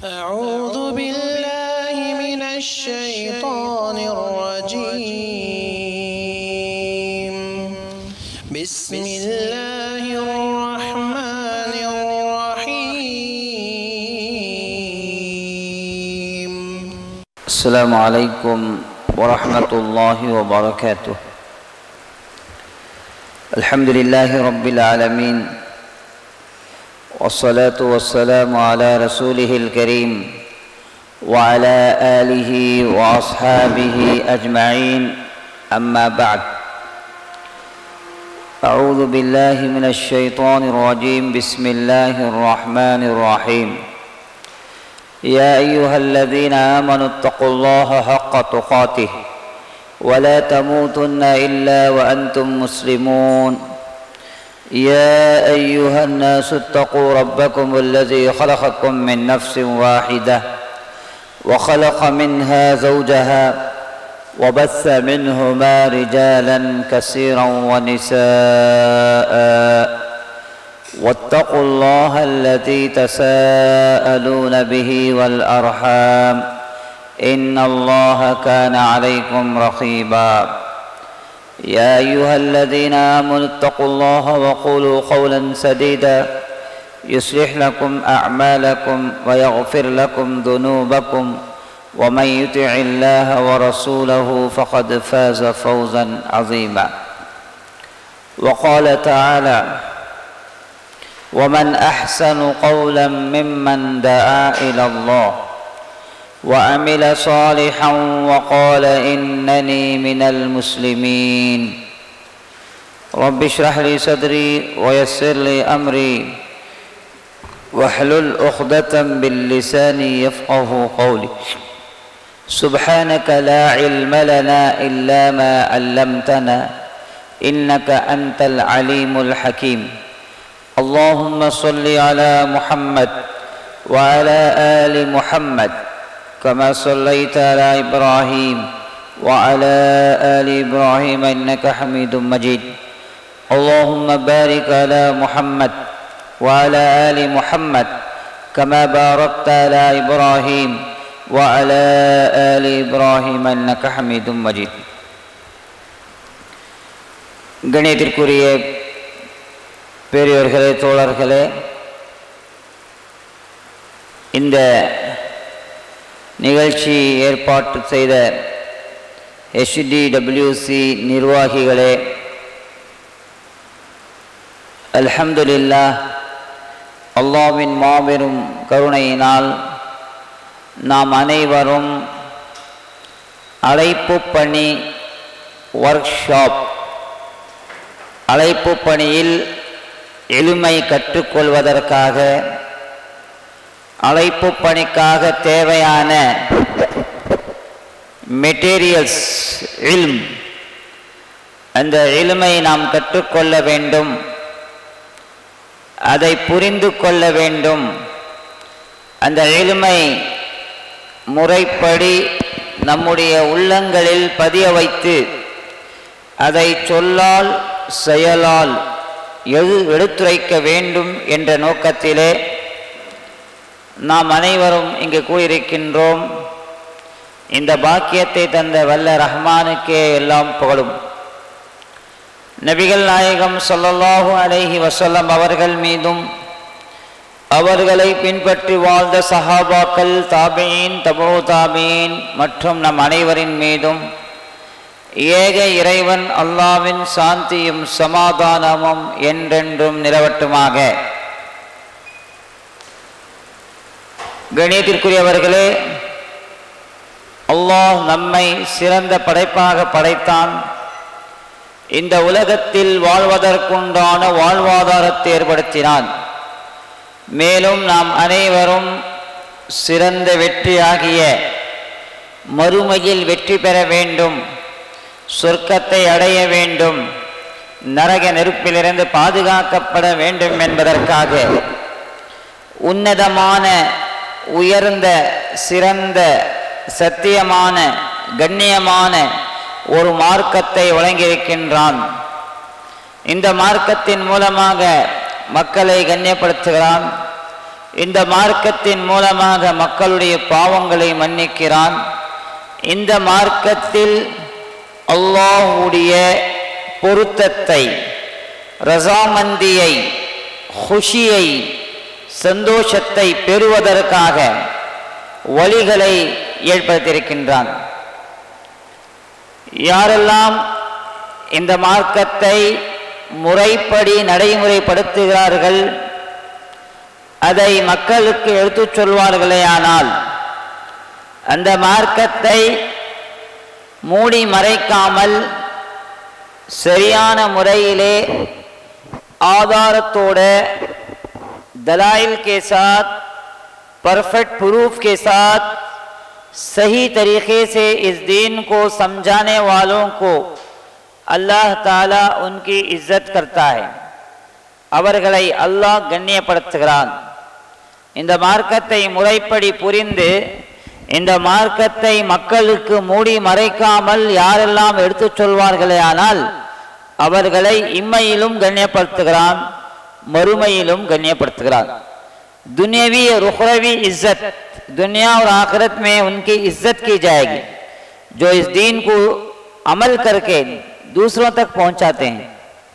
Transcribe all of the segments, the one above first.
أعوذ بالله من الشيطان الرجيم بسم الله الرحمن الرحيم السلام عليكم ورحمة الله وبركاته الحمد لله رب العالمين والصلاة والسلام على رسوله الكريم وعلى آله وأصحابه أجمعين أما بعد أعوذ بالله من الشيطان الرجيم بسم الله الرحمن الرحيم يا أيها الذين آمنوا اتقوا الله حق تقاته ولا تموتن إلا وأنتم مسلمون يا أيها الناس اتقوا ربكم الذي خلقكم من نفس واحدة وخلق منها زوجها وبث منهما رجالا كثيرا ونساء واتقوا الله الذي تساءلون به والأرحام إن الله كان عليكم رقيبا يا أيها الذين آمنوا اتقوا الله وقولوا قولا سديدا يصلح لكم أعمالكم ويغفر لكم ذنوبكم ومن يطع الله ورسوله فقد فاز فوزا عظيما وقال تعالى ومن احسن قولا ممن دعا الى الله وعمل صالحا وقال انني من المسلمين رب اشرح لي صدري ويسر لي امري واحلل عقدة باللسان يفقه قولي سبحانك لا علم لنا الا ما علمتنا انك انت العليم الحكيم اللهم صل على محمد وعلى ال محمد كما صليت على ابراهيم وعلى ال ابراهيم انك حميد مجيد اللهم بارك على محمد وعلى ال محمد كما باركت على ابراهيم وعلى ال ابراهيم انك حميد مجيد கணியத்திற்குரிய பெரியோர்களே தோழர்களே இந்த நிகழ்ச்சி ஏற்பாட்டு செய்த எஸ்டிடபிள்யூசி நிர்வாகிகளே அல்ஹம்துலில்லா அல்லாவின் மாபெரும் கருணையினால் நாம் அனைவரும் அழைப்பு பணி ஒர்க் ஷாப் அழைப்பு பணியில் எளிமை கற்றுக்கொள்வதற்காக அழைப்பு பணிக்காக தேவையான மெட்டீரியல்ஸ் இல்ம் அந்த இல்மை நாம் கற்றுக்கொள்ள வேண்டும் அதை புரிந்து கொள்ள வேண்டும் அந்த இல்மை முறைப்படி நம்முடைய உள்ளங்களில் பதிய வைத்து அதை சொல்லால் செயலால் எழு எடுத்துரைக்க வேண்டும் என்ற நோக்கத்திலே நாம் அனைவரும் இங்கு கூறியிருக்கின்றோம் இந்த பாக்கியத்தை தந்த வல்ல ரஹ்மானுக்கே எல்லாம் புகழும் நபிகள் நாயகம் சொல்லல்லாஹு அலைஹி வசல்லம் அவர்கள் மீதும் அவர்களை பின்பற்றி வாழ்ந்த சஹாபாக்கள் தாபீன் தபோ தாபீன் மற்றும் நம் அனைவரின் மீதும் ஏக இறைவன் அல்லாவின் சாந்தியும் சமாதானமும் என்றென்றும் நிலவட்டுமாக கணியத்திற்குரியவர்களே அல்லாஹ் நம்மை சிறந்த படைப்பாக படைத்தான் இந்த உலகத்தில் வாழ்வதற்குண்டான வாழ்வாதாரத்தை ஏற்படுத்தினான் மேலும் நாம் அனைவரும் சிறந்த வெற்றியாகிய மறுமையில் வெற்றி பெற வேண்டும் சொர்க்கத்தை அடைய வேண்டும் நரக நெருப்பிலிருந்து பாதுகாக்கப்பட வேண்டும் என்பதற்காக உன்னதமான உயர்ந்த சிறந்த சத்தியமான கண்ணியமான ஒரு மார்க்கத்தை வழங்கியிருக்கின்றான் இந்த மார்க்கத்தின் மூலமாக மக்களை கண்ணியப்படுத்துகிறான் இந்த மார்க்கத்தின் மூலமாக மக்களுடைய பாவங்களை மன்னிக்கிறான் இந்த மார்க்கத்தில் அல்லாஹுடைய பொருத்தத்தை ரசாமந்தியை குஷியை சந்தோஷத்தை பெறுவதற்காக வழிகளை ஏற்படுத்தியிருக்கின்றான் யாரெல்லாம் இந்த மார்க்கத்தை முறைப்படி நடைமுறைப்படுத்துகிறார்கள் அதை மக்களுக்கு எடுத்துச் சொல்வார்களேயானால் அந்த மார்க்கத்தை மூடி மறைக்காமல் சரியான முறையிலே आधारतोड़ दलाइल के साथ परफेक्ट प्रूफ के साथ सही तरीके से इस दीन को समझाने वालों को अल्लाह ताला उनकी इज्जत करता है அவர்களை அல்லாஹ் கண்ணியப்படுத்துகிறான் இந்த மார்க்கத்தை முறைப்படி புரிந்து இந்த மார்க்கத்தை மக்களுக்கு மூடி மறைக்காமல் யாரெல்லாம் எடுத்துச் சொல்வார்களே ஆனால் அவர்களை இம்மையிலும் கண்ணியப்படுத்துகிறான் மறுமையிலும் கண்ணியப்படுத்துகிறான் दुनियावी और उखरवी इज्जत दुनिया और आखिरत में उनकी इज्जत की जाएगी जो इस दीन को अमल करके दूसरों तक पहुंचाते हैं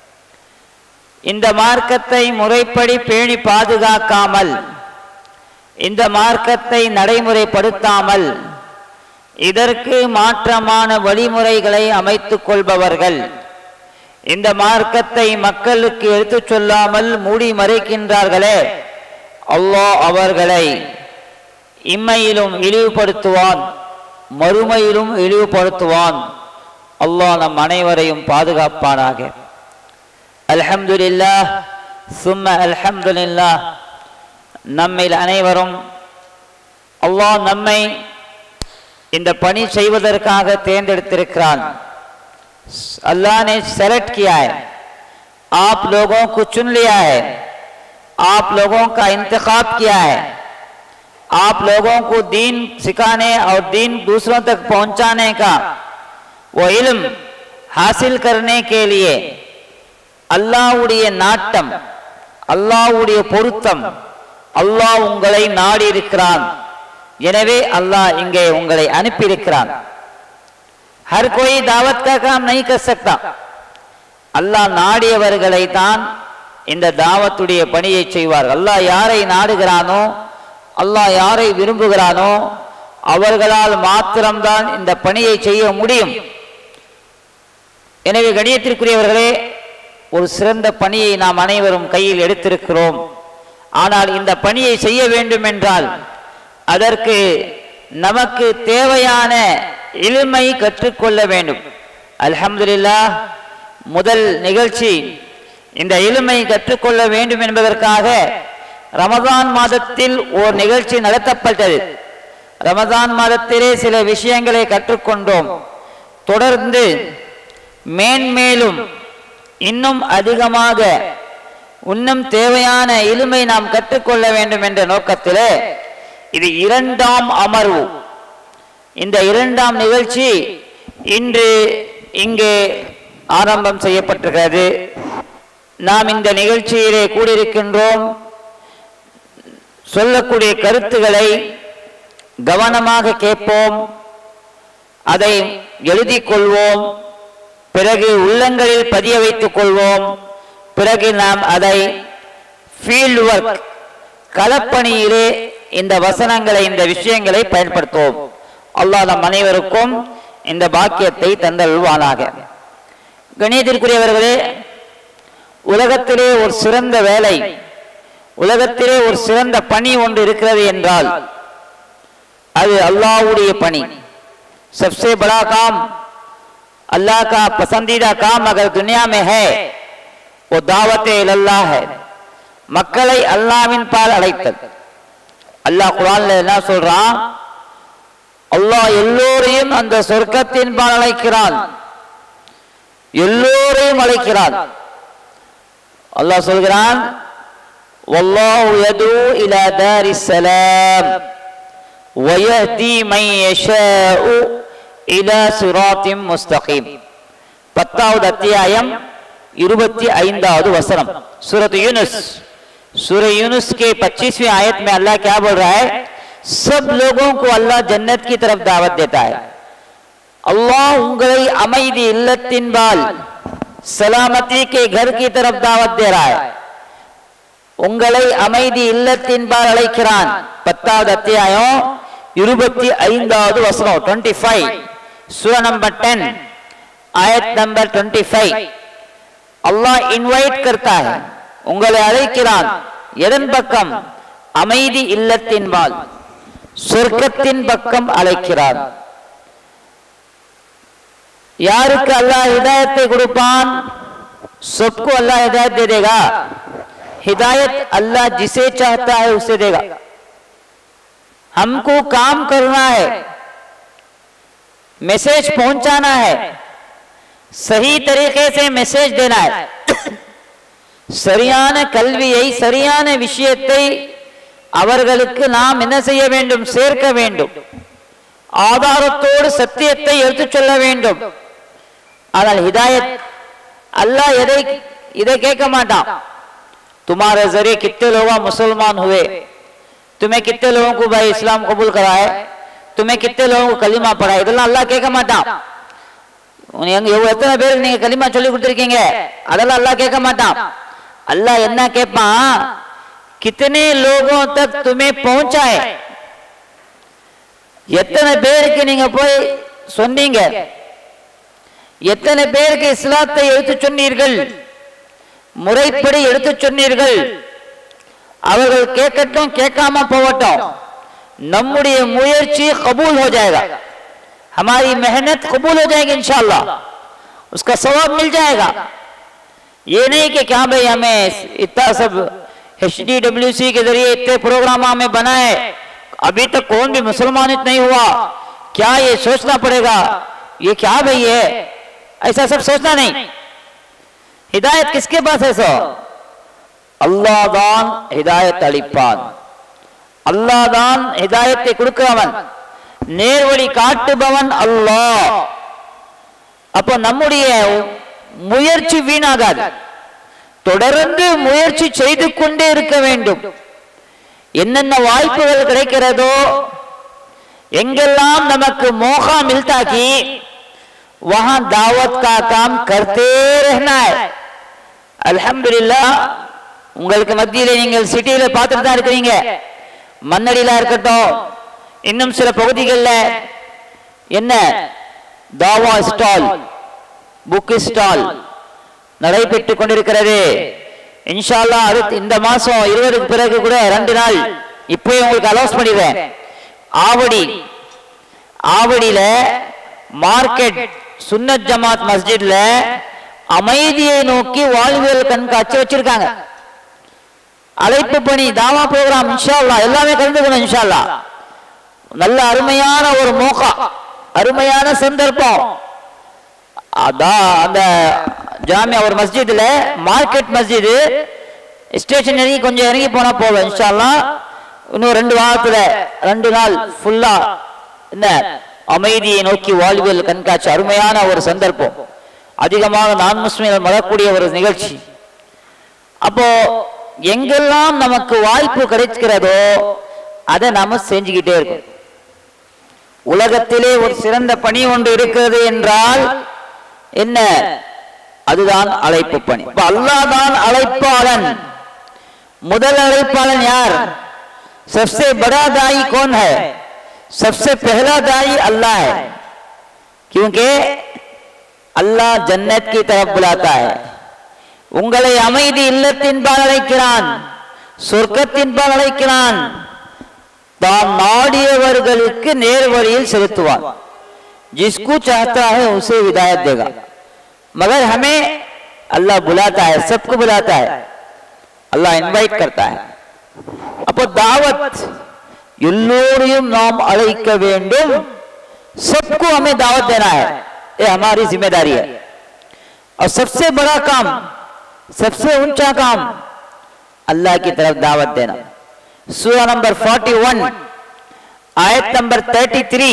இந்த மார்க்கத்தை முறைப்படி பேணி பாதுகாக்காமல் இந்த மார்க்கத்தை நடைமுறைப்படுத்தாமல் இதற்கு மாற்றமான வழிமுறைகளை அமைத்துக் கொள்பவர்கள் இந்த மார்க்கத்தை மக்களுக்கு எடுத்துச் சொல்லாமல் மூடி மறைக்கின்றார்களே அல்லாஹ் அவர்களை இம்மையிலும் இழிவுபடுத்துவான் மறுமையிலும் இழிவுபடுத்துவான் அல்லாஹ் நம் அனைவரையும் பாதுகாப்பானாக அல்ஹம்துலில்லாஹ் சும்ம அல்ஹம்துலில்லாஹ் நம்மில் அனைவரும் அல்லாஹ் நம்மை இந்த பணி செய்வதற்காக தேர்ந்தெடுத்திருக்கிறான் अल्लाह ने सेलेक्ट किया है आप लोगों को चुन लिया है आप लोगों का इंतखाब किया है आप लोगों को दीन सिखाने और दीन दूसरों तक पहुंचाने का वो इल्म हासिल करने के लिए அல்லாவுடைய நாட்டம் அல்லாவுடைய பொருத்தம் அல்லாஹ் உங்களை நாடி இருக்கிறான் எனவே அல்லாஹ் இங்கே உங்களை அனுப்பியிருக்கிறான் हर कोई दावत का काम नहीं कर सकता அல்லாஹ் நாடியவர்களை தான் இந்த தாவத்துடைய பணியை செய்வார் அல்லாஹ் யாரை நாடுகிறானோ அல்லாஹ் யாரை விரும்புகிறானோ அவர்களால் மாத்திரம்தான் இந்த பணியை செய்ய முடியும் எனவே கணியத்திற்குரியவர்களே ஒரு சிறந்த பணியை நாம் அனைவரும் கையில் எடுத்திருக்கிறோம் ஆனால் இந்த பணியை செய்ய வேண்டும் என்றால் அதற்கு நமக்கு தேவையான இல்மை கற்றுக்கொள்ள வேண்டும் அல்ஹம்துலில்லாஹ் முதல் நிகழ்ச்சி இந்த இல்மை கற்றுக்கொள்ள வேண்டும் என்பதற்காக ரமதான் மாதத்தில் ஓர் நிகழ்ச்சி நடத்தப்பட்டது ரமதான் மாதத்திலே சில விஷயங்களை கற்றுக்கொண்டோம் தொடர்ந்து மேன்மேலும் இன்னும் அதிகமாக இன்னும் தேவையான இலுமை நாம் கற்றுக்கொள்ள வேண்டும் என்ற நோக்கத்திலே இது இரண்டாம் அமர்வு இந்த இரண்டாம் நிகழ்ச்சி இன்று இங்கே ஆரம்பம் செய்யப்பட்டிருக்கிறது நாம் இந்த நிகழ்ச்சியிலே கூடியிருக்கின்றோம் சொல்லக்கூடிய கருத்துக்களை கவனமாக கேட்போம் அதை எழுதிக் கொள்வோம் பிறகு உள்ளங்களில் பதிய வைத்துக் கொள்வோம் பிறகு நாம் அதை ஃபீல்ட் ஒர்க் களப்பணியிலே இந்த வசனங்களை இந்த விஷயங்களை பயன்படுத்துவோம் அல்லாஹ் நம் அனைவருக்கும் இந்த பாக்கியத்தை தந்தருள்வானாக கணியத்திற்குரியவர்களே உலகத்திலே ஒரு சிறந்த வேலை உலகத்திலே ஒரு சிறந்த பணி ஒன்று இருக்கிறது என்றால் அது அல்லாஹ்வுடைய பணி सबसे बड़ा काम अल्लाह का पसंदीदा काम अगर दुनिया में है वो दावत अल्लाह है மக்களை அல்லாவின் பால் அழைத்தல் அல்லாஹ் குரான்ல என்ன சொல்றான் அல்லாஹ் எல்லோரையும் அந்த சொர்க்கத்தின் பால் அழைக்கிறான் எல்லோரையும் அழைக்கிறான் அல்லாஹ் சொல்கிறான் والله يدعو إلى دار السلام ويهدي من يشاء إلى صراط مستقيم பத்தாவது அத்தியாயம் இருபத்தி ஐந்தாவது வசனம் சூரத் யூனுஸ் सूर्य यूनुस के 25वीं आयत में अल्लाह क्या बोल रहा है सब लोगों को अल्लाह जन्नत की तरफ दावत देता है अल्लाह उंगली அமைதி இல்லத்தின்பால் सलामती के घर की तरफ दावत दे रहा है உங்களை அமைதி இல்லத்தின்பால் அழைக்கிறான் பத்தாவது அத்தியாயம் இருபத்தி ஐந்தாவது வசனம் டுவெண்ட்டி ஃபைவ் சூர நம்பர் டென் ஆயத் number twenty five Allah invite करता है உங்களை அழைக்கிறான் எதன் பக்கம் அமைதி இல்லத்தின்பால் சொர்க்கத்தின் பக்கம் அழைக்கிறான் யாருக்கு अल्लाह हिदायத்தை கொடுப்பான் सबको अल्लाह हिदायत दे देगा हिदायत अल्लाह जिसे चाहता है उसे देगा हमको काम करना है मैसेज पहुंचाना है सही तरीके से मैसेज देना है சரியான கல்வியை சரியான விஷயத்தை அவர்களுக்கு நாம் என்ன செய்ய வேண்டும் சேர்க்க வேண்டும் ஆதாரத்தோடு சத்தியத்தை எடுத்துச் சொல்ல வேண்டும் ஆனால் ஹிதாயத் அல்லாஹ் எதை இதை கேட்க மாட்டான் तुम्हारे जरिए कितने लोग मुसलमान हुए तुम्हें कितने लोगों को भाई इस्लाम कबूल कराए तुम्हें कितने लोगों को कलिमा पढ़ा இதெல்லாம் அல்லாஹ் கேட்க மாட்டான் எங்க எவ்வளவு எத்தனை பேருக்கு நீங்க கலிமா சொல்லி கொடுத்துருக்கீங்க அதெல்லாம் அல்லாஹ் கேட்க மாட்டான் अल्लाह என்ன கேட்பான் कितने लोगों तक तुम्हें पहुंचाए எத்தனை பேருக்கு நீங்க போய் சொன்னீங்க எத்தனை பேருக்கு இஸ்லாத்தை எடுத்து சொன்னீர்கள் முறைப்படி எடுத்து சொன்னீர்கள் அவர்கள் கேட்கட்டும் கேட்காம போகட்டும் நம்முடைய முயற்சி कबूल हो जाएगा हमारी मेहनत कबूल हो जाएगी इंशाल्लाह उसका सवाब मिल जाएगा ये नहीं कि क्या भाई हमें इतना सब एच डी डब्ल्यू सी के जरिए इतने प्रोग्राम हमें बनाए अभी तक कौन भी मुसलमानित नहीं हुआ क्या ये सोचना पड़ेगा ये क्या भाई है ऐसा सब सोचना नहीं हिदायत किसके पास है सो அல்லாஹ் தான் ஹிதாயத் அளிப்பான் அல்லாஹ் தான் ஹிதாயத்தை கொடுக்கிறவன் நேர்வழி காட்டுபவன் அல்லாஹ் அப்போ நம்முடைய முயற்சி வீணாகாது தொடர்ந்து முயற்சி செய்து கொண்டே இருக்க வேண்டும் என்னென்ன வாய்ப்புகள் கிடைக்கிறதோ எங்கெல்லாம் நமக்கு மோகா मिलता कि वहां दावत का काम करते रहना है அல்ஹம்துலில்லாஹ் உங்களுக்கு மத்தியில நீங்கள் சிட்டியில பார்த்துட்டு தான் இருக்கிறீங்க மண்ணடியில இருக்கட்டும் இன்னும் சில பகுதிகளில் என்ன தாவா ஸ்டால் புக் ஸ்டால் நடைபெற்று கொண்டிருக்கிறது இன்ஷால்லா அடுத்து இந்த மாசம் இருபதுக்கு பிறகு கூட ரெண்டு நாள் இப்போயே உங்களுக்கு அலோஸ் பண்ணிடுறேன் ஆவடி ஆவடியில மார்க்கெட் சுன்னத் ஜமாத் மஸ்ஜித்ல அமைதியை நோக்கி வாழ்வியல் கண்காட்சி வச்சிருக்காங்க அழைப்பு பணி தாவா ப்ரோக்ராம் இன்ஷால்லா எல்லாமே கலந்துக்கணும் இன்ஷால்லா நல்ல அருமையான ஒரு மோகா அருமையான சந்தர்ப்பம் அதான் அந்த ஜாமியா ஒரு மஸ்ஜித்ல மார்க்கெட் மஸ்ஜித் ஸ்டேஷன் இறங்கி கொஞ்சம் இறங்கி போனா போதும் இன்ஷால்லா இன்னும் ரெண்டு வாரத்துல ரெண்டு நாள் ஃபுல்லா என்ன அமைதியை நோக்கி வாழ்வியல் கண்காட்சி அருமையான ஒரு சந்தர்ப்பம் அதிகமாக நான் முஸ்லிம்கள் வரக்கூடிய ஒரு நிகழ்ச்சி அப்போ எங்கெல்லாம் நமக்கு வாய்ப்பு கிடைக்கிறதோ அதை நாம செஞ்சுக்கிட்டே இருக்கோம் உலகத்திலே ஒரு சிறந்த பணி ஒன்று இருக்கிறது என்றால் என்ன அதுதான் அழைப்பு பணி இப்ப அல்லாஹ் தான் அழைப்பாளன் முதல் அழைப்பாளன் யார் सबसे बड़ा दाई कौन है सबसे पहला दाई अल्लाह है क्योंकि அல்லாஹ் ஜன்னத் की तरफ बुलाता है உங்களை அமைதி இல்லத்தின்பால் அழைக்கிறான் சொர்க்கத்தின்பால் அழைக்கிறான் தான் நாடியவர்களுக்கு நேர் வழியில் செலுத்துவான் जिसको चाहता है उसे हिदायत देगा मगर हमें अल्लाह बुलाता है सबको बुलाता है अल्लाह इनवाइट करता है அப்போ தாவத் எல்லோரையும் நாம் அழைக்க வேண்டும் सबको हमें दावत देना है ये हमारी जिम्मेदारी है और सबसे बड़ा काम सबसे ऊंचा काम अल्लाह की तरफ दावत देना सूरा नंबर 41 आयत नंबर 33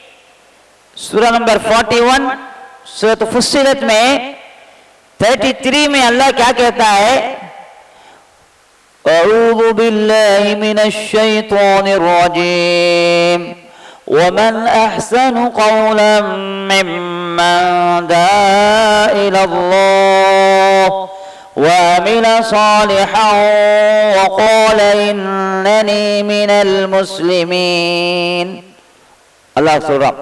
सूरा नंबर 41 सूरत फुस्सिलत में 33 में अल्लाह क्या कहता है أعوذ بالله من الشيطان الرجيم ومن أحسن قولا ممن دعا إلى الله وعمل صالحا وقال إنني من المسلمين الله சொல்றான்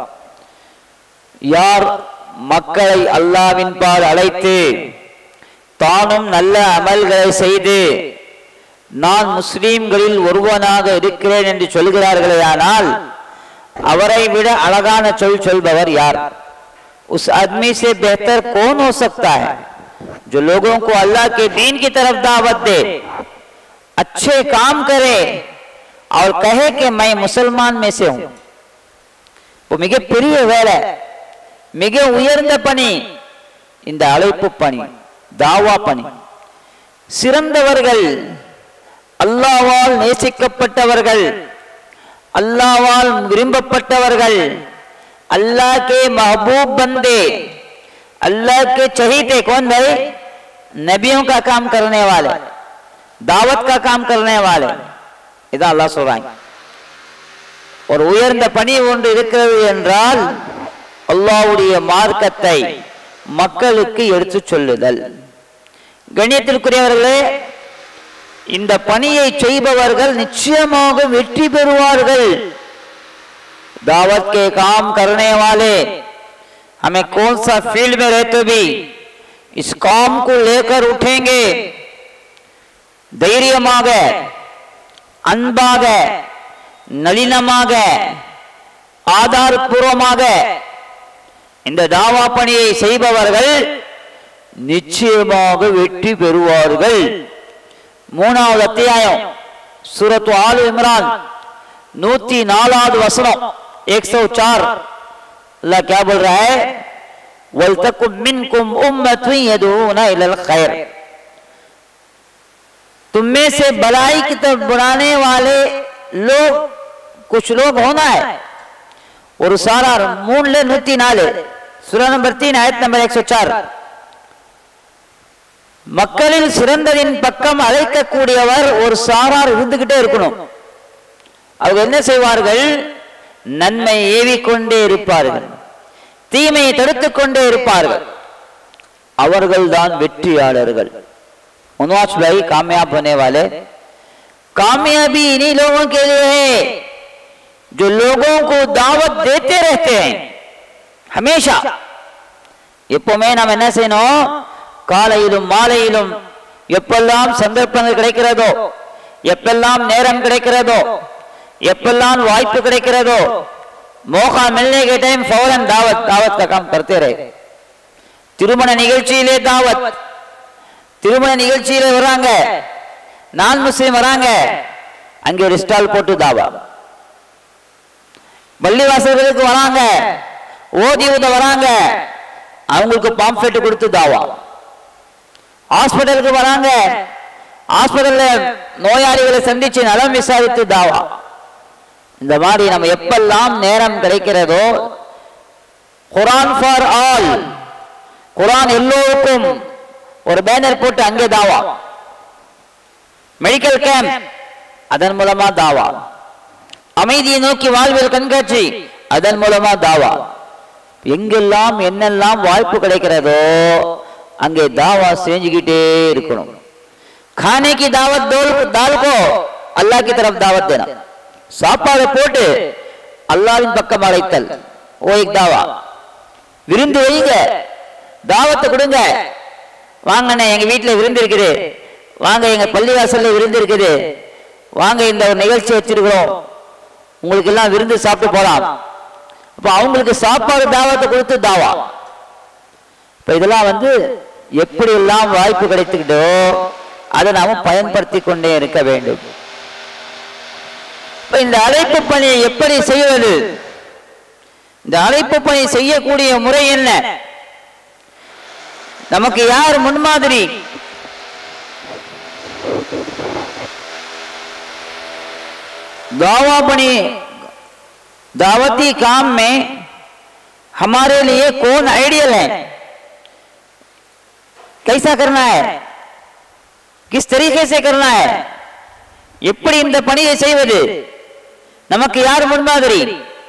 யார் மக்களை அல்லாவின் பால் அழைத்து தானும் நல்ல அமல்களை செய்து நான் முஸ்லீம்களில் ஒருவனாக இருக்கிறேன் என்று சொல்கிறார்களேயானால் அவரை விட அழகான சொல் சொல்பவர் யார் उस आदमी से बेहतर कौन हो सकता है जो लोगों को अल्लाह के दीन की तरफ दावत दे अच्छे काम करे और कहे कि मैं मुसलमान में से हूं वो மிகப்பெரிய வேலை மிக உயர்ந்த பணி இந்த அழைப்பு பணி தாவா பணி சிறந்தவர்கள் அல்லாவால் நேசிக்கப்பட்டவர்கள் अल्लाह विरम्बपट्टवर्गल अल्लाह के महबूब बंदे अल्लाह के चहीते कौन भाई नबियों का काम करने वाले दावत का काम करने वाले இதான் அல்லாஹ் சொல்றாங்க ஒரு உயர்ந்த பணி ஒன்று இருக்கிறது என்றால் அல்லாஹ்வுடைய மார்க்கத்தை மக்களுக்கு எடுத்துச் சொல்லுதல் கண்ணியத்திற்குரியவர்களே இந்த பணியை செய்பவர்கள் நிச்சயமாக வெற்றி பெறுவார்கள் दावत के काम करने वाले हमें कौन सा फील्ड में रहते भी इस काम को लेकर उठेंगे தைரியமாக அன்பாக நளினமாக ஆதாரபூர்வமாக இந்த தாவா பணியை செய்பவர்கள் நிச்சயமாக வெற்றி பெறுவார்கள் மூணாவது அத்தியாயம் சூரத்து ஆலு இம்ரான் நூத்தி நாலாவது வசனம் एक सौ चार अल्लाह क्या बोल रहा है वलतकुम मिनकुम उम्मतुन यदूना इलल खैर तुम में से भलाई की तरफ बुलाने वाले लोग कुछ लोग होना है ஒரு சாரார் மூணுல நூத்தி நாலு சுர நம்பர் தீன் ஆயத் நம்பர் எக்ஸோ சார் மக்களில் சிறந்ததின் பக்கம் அழைக்கக்கூடியவர் ஒரு சாரார் இருந்துகிட்டே இருக்கணும் அவங்க என்ன செய்வார்கள் நன்மை ஏவிக்கொண்டே இருப்பார்கள் தீமையை தடுத்துக் கொண்டே இருப்பார்கள் அவர்கள் தான் வெற்றியாளர்கள் मनोज भाई कामयाब होने वाले कामयाबी इन्हीं लोगों के लिए है जो लोगों को दावत देते रहते हैं हमेशा எப்பவுமே நாம் என்ன செய்யணும் காலையிலும் மாலையிலும் எப்பெல்லாம் சந்தர்ப்பங்கள் கிடைக்கிறதோ எப்பெல்லாம் நேரம் கிடைக்கிறதோ எப்பெல்லாம் வாய்ப்பு கிடைக்கிறதோ மோகா मिलने के टाइम फौरन दावत दावत का काम करते रहे திருமண நிகழ்ச்சியிலே தாவத் திருமண நிகழ்ச்சியில வராங்க நான் முஸ்லீம் வராங்க அங்கே ஒரு ஸ்டால் போட்டு தாவா பள்ளிவாசல்களுக்கு வராங்க ஓதி ஊத வராங்க அவங்களுக்கு பாம்ஃபெட் கொடுத்து தாவா ஹாஸ்பிட்டலுக்கு வராங்க ஹாஸ்பிட்டல்ல நோயாளிகளை சந்திச்சு நலம் விசாரித்து தாவா இந்த மாதிரி நம்ம எப்பெல்லாம் நேரம் கிடைக்கிறதோ குரான் ஃபார் ஆல் குரான் எல்லோருக்கும் ஒரு பேனர் போட்டு அங்கே தாவா மெடிக்கல் கேம்ப் அதன் மூலமா தாவா அமைதியை நோக்கி வாழ்வியல் கண்காட்சி அதன் மூலமா தாவா எங்கெல்லாம் என்னெல்லாம் வாய்ப்பு கிடைக்கிறதோ அங்கே தாவா செஞ்சுக்கிட்டே இருக்கணும் खाने की दावत दो दाल को अल्लाह की तरफ दावत देना சாப்பாடு போட்டு அல்லாவின் பக்கம் அழைத்தல் ஓ एक தாவா விருந்து வைங்க தாவத்தை கொடுங்க வாங்கண்ணே எங்க வீட்டுல விருந்து இருக்குது வாங்க எங்க பள்ளிவாசல்ல விருந்து இருக்குது வாங்க இந்த ஒரு நிகழ்ச்சி வச்சிருக்கிறோம் உங்களுக்கு எல்லாம் விருந்து சாப்பிட்டு போலாம் அப்ப அவங்களுக்கு சாப்பாடு தாவத்தை கொடுத்து தாவா இப்ப இதெல்லாம் வந்து எப்படி எல்லாம் வாய்ப்பு கிடைத்துக்கிட்டோ அதை நாம பயன்படுத்தி கொண்டே இருக்க வேண்டும் இப்ப இந்த அழைப்பு பணியை எப்படி செய்வது இந்த அழைப்பு பணி செய்யக்கூடிய முறை என்ன நமக்கு यार मुनमादरी दावा बनी दावती काम में हमारे लिए कौन आइडियल है कैसा करना है किस तरीके से करना है எப்படி இந்த பணியை செய்வது நமக்கு யார் முன்மாதிரி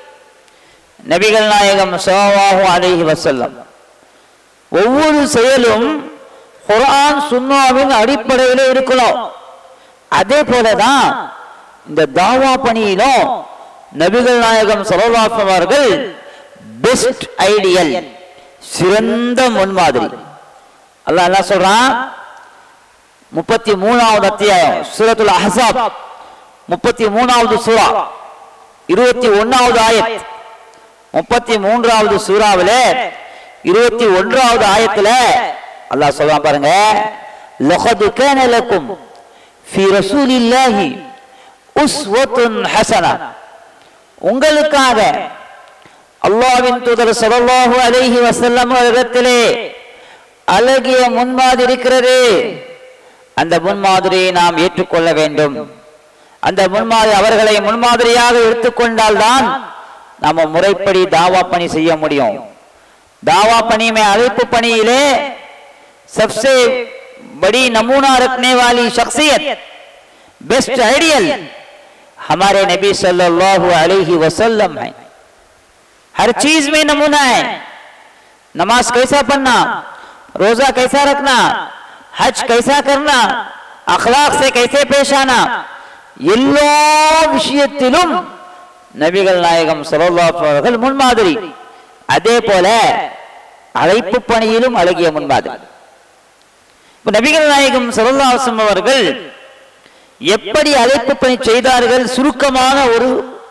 நபிகள் நாயகம் ஸல்லல்லாஹு அலைஹி வஸல்லம் ஒவ்வொரு செயலும் குர்ஆன் சுன்னாவின் அடிப்படையில் இருக்கணும் அதே போலதான் இந்த தாவா பணியிலும் நபிகள் நாயகம் ஸல்லல்லாஹு அலைஹி அவர்கள் பெஸ்ட் ஐடியல் சிறந்த முன்மாதிரி அல்லாஹ் என்ன சொல்றான் முப்பத்தி மூணாவது அத்தியாயம் சூரத்துல் அஹ்ஸாப் முப்பத்தி மூணாவது சூரா இருபத்தி ஒன்னாவது ஆயத் முப்பத்தி மூன்றாவது சூறாவில இருபத்தி ஒன்றாவது ஆயத்துல அல்லாஹ் சொல்றான் பாருங்க லகது கான லக்கும் ஃபி ரசூலில்லாஹி உஸ்வத்துன் ஹஸனா உங்களுக்காக அல்லாஹ்வின் தூதர் ஸல்லல்லாஹு அலைஹி வஸல்லம் இடத்திலே அழகிய முன்மாதிரி இருக்கிறது அந்த முன்மாதிரியை நாம் ஏற்றுக்கொள்ள வேண்டும் அந்த முன்மாதிரி அவர்களை முன்மாதிரியாக எடுத்துக்கொண்டால்தான் நாம முறைப்படி தாவா பணி செய்ய முடியும் दावा पनी में अल्प पनीले सबसे बड़ी नमूना रखने वाली शख्सियत बेस्ट आइडियल हमारे नबी सल्लल्लाहु अलैहि वसल्लम है हर चीज में नमूना है नमाज कैसा पढ़ना रोजा कैसा रखना हज कैसा करना अखलाक से कैसे पेश आना எல்லா விஷயத்திலும் நபிகள் நாயகம் ஸல்லல்லாஹு அலைஹி அவர்கள் முன்மாதிரி அதே போல அழைப்பு பணியிலும் அழகிய முன்பாது இப்ப நபிகள் நாயகம் சரல்லாசம் அவர்கள் எப்படி அழைப்பு பணி செய்தார்கள் சுருக்கமான ஒரு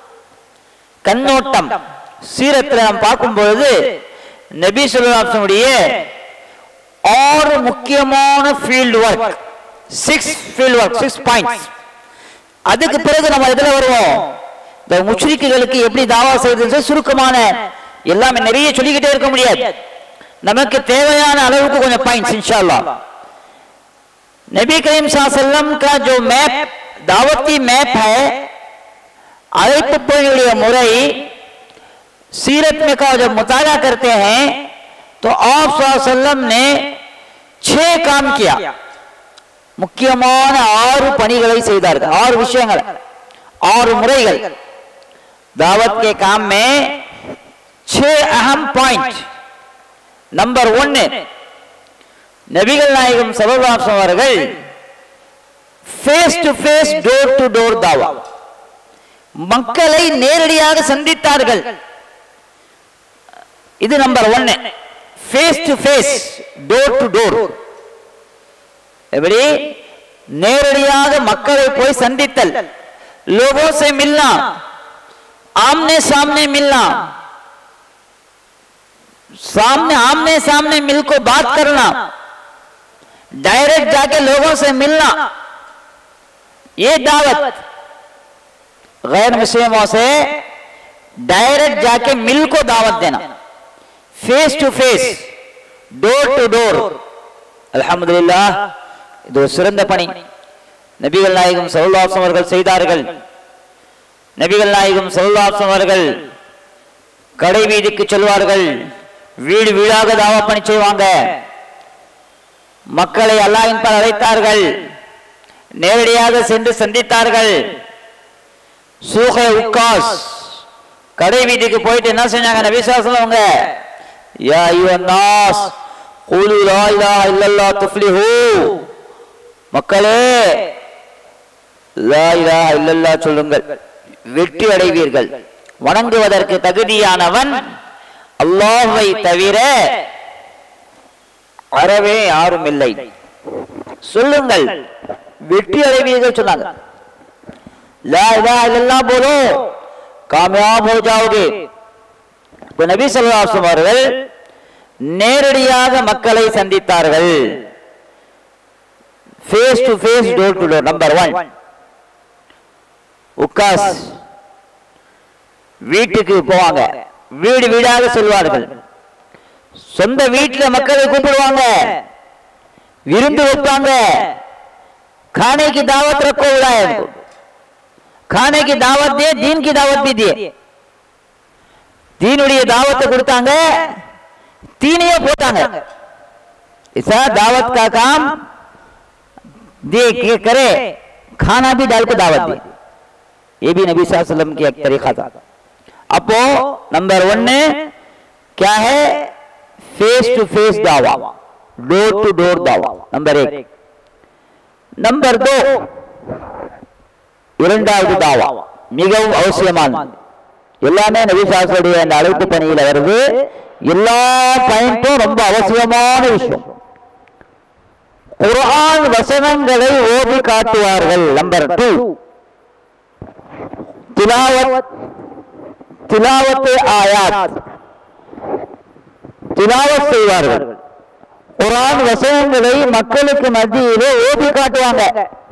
கண்ணோட்டம் சீரத்தில் நாம் பார்க்கும் பொழுது நபி சொல்லாசனுடைய ஆறு முக்கியமான field work six field work six points அதுக்கு பிறகு நம்ம இதுல வருவோம் இந்த முஷ்ரிக்குகளுக்கு எப்படி தாவா செய்வது சுருக்கமான எல்லாமே நிறைய சொல்லிக்கிட்டே இருக்க முடியாது நமக்கு தேவையான அளவுக்கு கொஞ்சம் பாயிண்ட்ஸ் इंशाल्लाह नबी करीम सल्लम का जो मैप दावती मैप है அழைப்பு பணியுடைய முறை सीरत में का जब मुताला करते हैं तो आप वसल्लम ने छह काम किया முக்கியமான ஆறு பணிகளை செய்தார்கள் ஆறு விஷயங்கள் ஆறு முறைகள் दावत के काम में छह अहम पॉइंट நம்பர் ஒன்னு நபிகள் நாயகம் சபவாசம் அவர்கள் face to face door to door தாவா மக்களை நேரடியாக சந்தித்தார்கள் இது நம்பர் ஒன்னு face to face door to door எப்படி நேரடியாக மக்களை போய் சந்தித்தல் लोगों से मिलना आमने सामने मिलना सामने आमने सामने मिल को बात करना डायरेक्ट जाके लोगों से मिलना ये दावत गैर मुस्लिमों से डायरेक्ट जाके मिल को दावत देना face to face door to door அல்ஹம்துலில்லாஹ் இது ஒரு சிறந்த பணி நபிகள் நாயகம் சல்லாசம் அவர்கள் செய்தார்கள் நபிகள் நாயகம் சல்லாசம் அவர்கள் கடை வீதிக்கு செல்வார்கள் வீடு வீடாக தாவா பணி செய்வாங்க மக்களை அல்லாஹின் பால் அழைத்தார்கள் நேரடியாக சென்று சந்தித்தார்கள் சூகை உக்காஸ் கடை வீட்டுக்கு போயிட்டு என்ன செஞ்சாங்க நபிசாசம் அவங்க யா ஐயுவன் நாஸ் கூலு லா இலாஹ இல்லல்லாஹ் துஃப்லிஹூ மக்களே லா இலாஹ இல்லல்லாஹ் சொல்லுங்கள் வெற்றி அடைவீர்கள் வணங்குவதற்கு தகுதியானவன் அல்லாஹ்வை தவிர அறவே யாரும் இல்லை சொல்லுங்கள் வெற்றி அடைவீர்கள் சொன்னாங்க லா இலாஹ இல்லல்லாஹ் போலோ காமயாப் हो जाओगे இப்ப நபி ஸல்லல்லாஹு அலைஹி வஸல்லம் அவர்கள் நேரடியாக மக்களை சந்தித்தார்கள் face to face door to door number one உக்காஸ் வீட்டுக்கு போவாங்க வீடு வீடாக சொல்வார்கள் சொந்த வீட்டுல மக்களை கூப்பிடுவாங்க விருந்து வைப்பாங்க खाने की दावत रखो बुलाए उनको खाने की दावत दिए दीन की दावत भी दिए தீனுடைய தாவத்தை கொடுத்தாங்க தீனையே போட்டாங்க ऐसा दावत का काम दे के करे खाना भी डाल के दावत दी ये भी नबी सल्लल्लाहु अलैहि वसल्लम की एक तरीका था அப்போ नंबर वन क्या है फेस टू फेस दावा डोर टू डोर दावा नंबर एक நம்பர் தோ இரண்டாவது தாவா மிகவும் அவசியமானது எல்லாமே நபிசாசுடைய அந்த அழைப்பு பணியில வருது எல்லா பாயிண்டும் ரொம்ப அவசியமான விஷயம் குர்ஆன் வசனங்களை ஓதி காட்டுவார்கள் நம்பர் டூ திலாவத் திலாவத்து ஆயாத் திலாவத் செய்வார்கள் குர்ஆன் வசனங்களை மக்களுக்கு மத்தியிலே ஓதி காட்டுவாங்க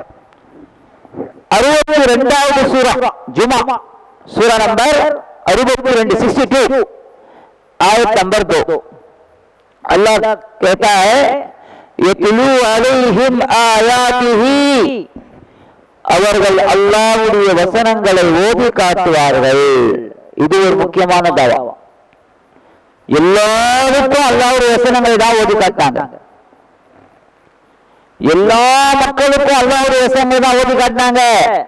அறுபத்தி ரெண்டாவது சூரா ஜுமா சூரா நம்பர் अरुबत्ती रेंड सिक्सटी टू आयत नंबर दो अल्लाह कहता है ये तुलू அலைஹிம் ஆயாத்திஹி அவர்கள் அல்லாஹ்வுடைய வசனங்களை ஓதி காட்டுவார்கள் இது ஒரு முக்கியமான தாவா எல்லாருக்கும் அல்லாஹ்வுடைய வசனங்களை தான் ஓதி காட்டாங்க எல்லா மக்களுக்கும் அல்லாஹ்வுடைய வசனங்களை தான் ஓதி காட்டினாங்க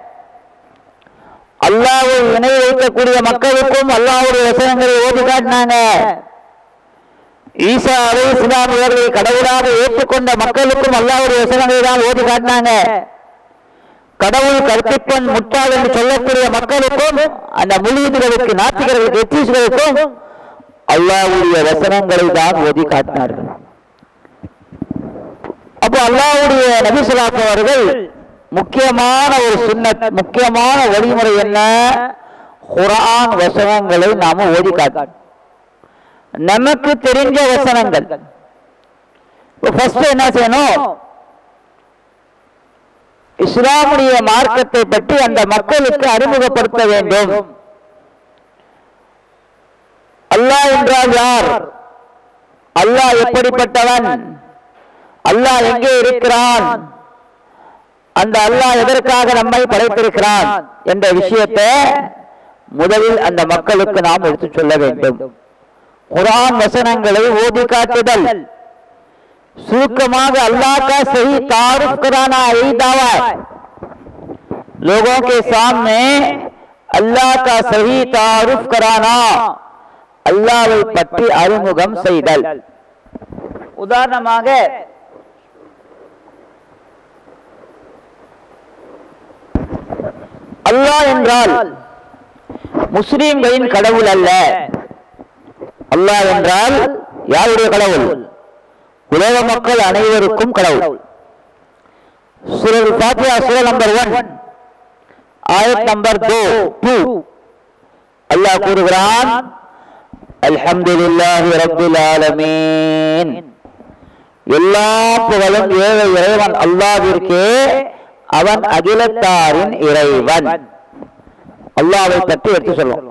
அல்லாஹ்வை இணை வைக்கக்கூடிய மக்களுக்கும் அல்லாஹ்வுடைய வசனங்களை ஓதி காட்டினாங்க ஈசா அலை இஸ்லாம் இவர்களை கடவுளாக ஏற்றுக்கொண்ட மக்களுக்கும் அல்லாஹ்வுடைய வசனங்களை தான் ஓதி காட்டினாங்க கடவுள் கற்பிப்பன் முட்டாள் என்று சொல்லக்கூடிய மக்களுக்கும் அந்த முழுவதுகளுக்கு நாத்திகர்களுக்கு எத்தீசுகளுக்கும் அல்லாஹ்வுடைய வசனங்களை தான் ஓதி காட்டினார்கள் அப்போ அல்லாஹ்வுடைய நபி ஸல்லல்லாஹு அவர்கள் முக்கியமான ஒரு சுன்னத் முக்கியமான வழிமுறை என்ன குர்ஆன் வசனங்களை நாம ஓதி காட்டு நமக்கு தெரிஞ்ச வசனங்கள் ஃபர்ஸ்ட் என்ன செய்யணும் இஸ்லாமுடைய மார்க்கத்தை பற்றி அந்த மக்களுக்கு அறிமுகப்படுத்த வேண்டும் அல்லாஹ் என்றால் யார் அல்லாஹ் எப்படிப்பட்டவன் அல்லாஹ் எங்கே இருக்கிறான் அந்த அல்லாஹ் எதற்காக நம்மை படைத்திருக்கிறான் என்ற விஷயத்தை முதலில் அந்த மக்களுக்கு நாம் எடுத்துச் சொல்ல வேண்டும் குர்ஆன் வசனங்களை ஓதி காட்டுதல் सुकमाग अल्लाह का सही तारुफ कराना यही दावा है लोगों के सामने अल्लाह का सही तारुफ कराना அல்லாவை பற்றி அறிமுகம் செய்தல் உதாரணமாக அல்லாஹ் என்றால் முஸ்லிம்களின் கடவுள் அல்ல அல்லாஹ் என்றால் யாருடைய கடவுள் உலக மக்கள் அனைவருக்கும் கடவுள் சூரல் ஃபாத்தியா சூரல் நம்பர் ஒன் ஆயத் நம்பர் டூ டூ அல்லாஹ் கூறுகிறான் அல்ஹம்துலில்லாஹி ரப்பில் ஆலமீன் எல்லா புகழும் ஏழை இறைவன் அல்லாஹ்விற்கே அவன் அகிலத்தாரின் இறைவன் அல்லாஹ்வை பற்றி எடுத்து சொல்லுவோம்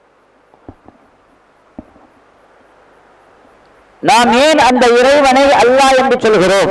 நாம் ஏன் அந்த இறைவனை அல்லாஹ் என்று சொல்கிறோம்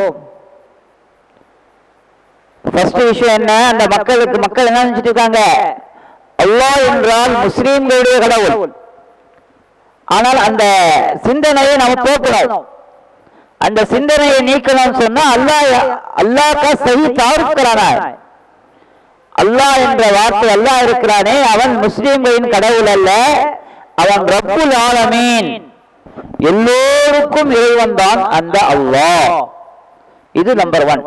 ஃபர்ஸ்ட் விஷயம் என்ன அந்த மக்களுக்கு மக்கள் என்ன நினைச்சிட்டு இருக்காங்க அல்லாஹ் என்றால் முஸ்லீம்களுடைய கடவுள் ஆனால் அந்த சிந்தனையை நம்ம போக்கணும் அந்த சிந்தனையை நீக்கணும்னு சொன்னா அல்லாஹ் அல்லாஹ்க்கா சஹி தாருக்கிறானா அல்லாஹ் என்ற வார்த்தை அல்லாஹ் இருக்கிறானே அவன் முஸ்லீம்களின் கடவுள் அல்ல அவன் ரப்புல் ஆலமீன் எல்லோருக்கும் இறைவன் தான் அந்த அல்லாஹ் இது நம்பர் ஒன்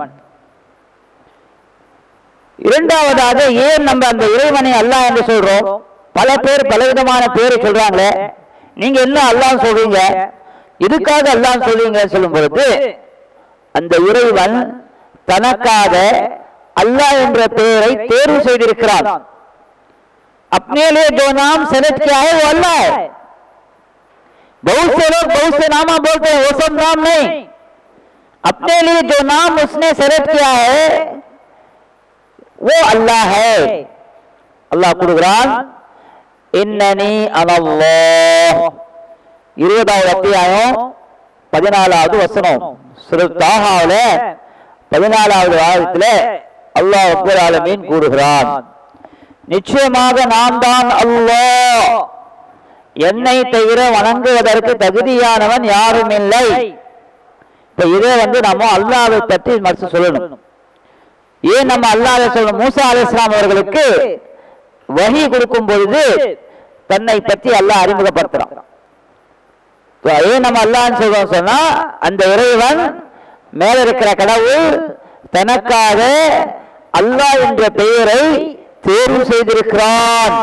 இரண்டாவதாக ஏன் நம்ம அந்த இறைவனை அல்லாஹ் என்று சொல்றோம் பல பேர் பலவிதமான பேரை சொல்றாங்களே நீங்க என்ன அல்லாஹ் சொல்றீங்க இதுக்காக அல்லாஹ் சொல்றீங்க சொல்லும் பொழுது அந்த இறைவன் தனக்காக அல்லாஹ் என்ற பெயரை தேர்வு செய்திருக்கிறான் अपने लिए जो नाम सेलेक्ट किया है वो अल्लाह है बहुत से लोग बहुत से नामा बोलते हैं वो सब नाम नहीं अपने लिए जो नाम उसने सेलेक्ट किया है वो अल्लाह है अल्लाह கொடுக்கிறான் இன்னனி அனல்லாஹ் இருபதாவது அத்தியாயம் பதினாலாவது வசனம் சுரு தாகாவில பதினாலாவது வாரத்தில் அல்லாஹ் அக்பர் ஆலமீன் கூறுகிறான் நிச்சயமாக நான் தான் அல்லாஹ் என்னை தவிர வணங்குவதற்கு தகுதியானவன் யாரும் இல்லை இப்ப இதே வந்து நம்ம அல்லாவை பற்றி மறுத்து சொல்லணும் ஏன் நம்ம அல்லாஹ் சொல்ற மூசா அலைஹிஸ்ஸலாம் அவர்களுக்கு வஹி கொடுக்கும் பொழுது தன்னை பற்றி அல்லாஹ் அறிமுகப்படுத்துறான் So, ஏன் நம்ம அல்லாஹ்னு சொல்றோம் சொன்னா அந்த இறைவன் மேல இருக்கிற கடவுள் தனக்காக அல்லாஹ் என்ற பெயரை தேர்வு செய்திருக்கிறான்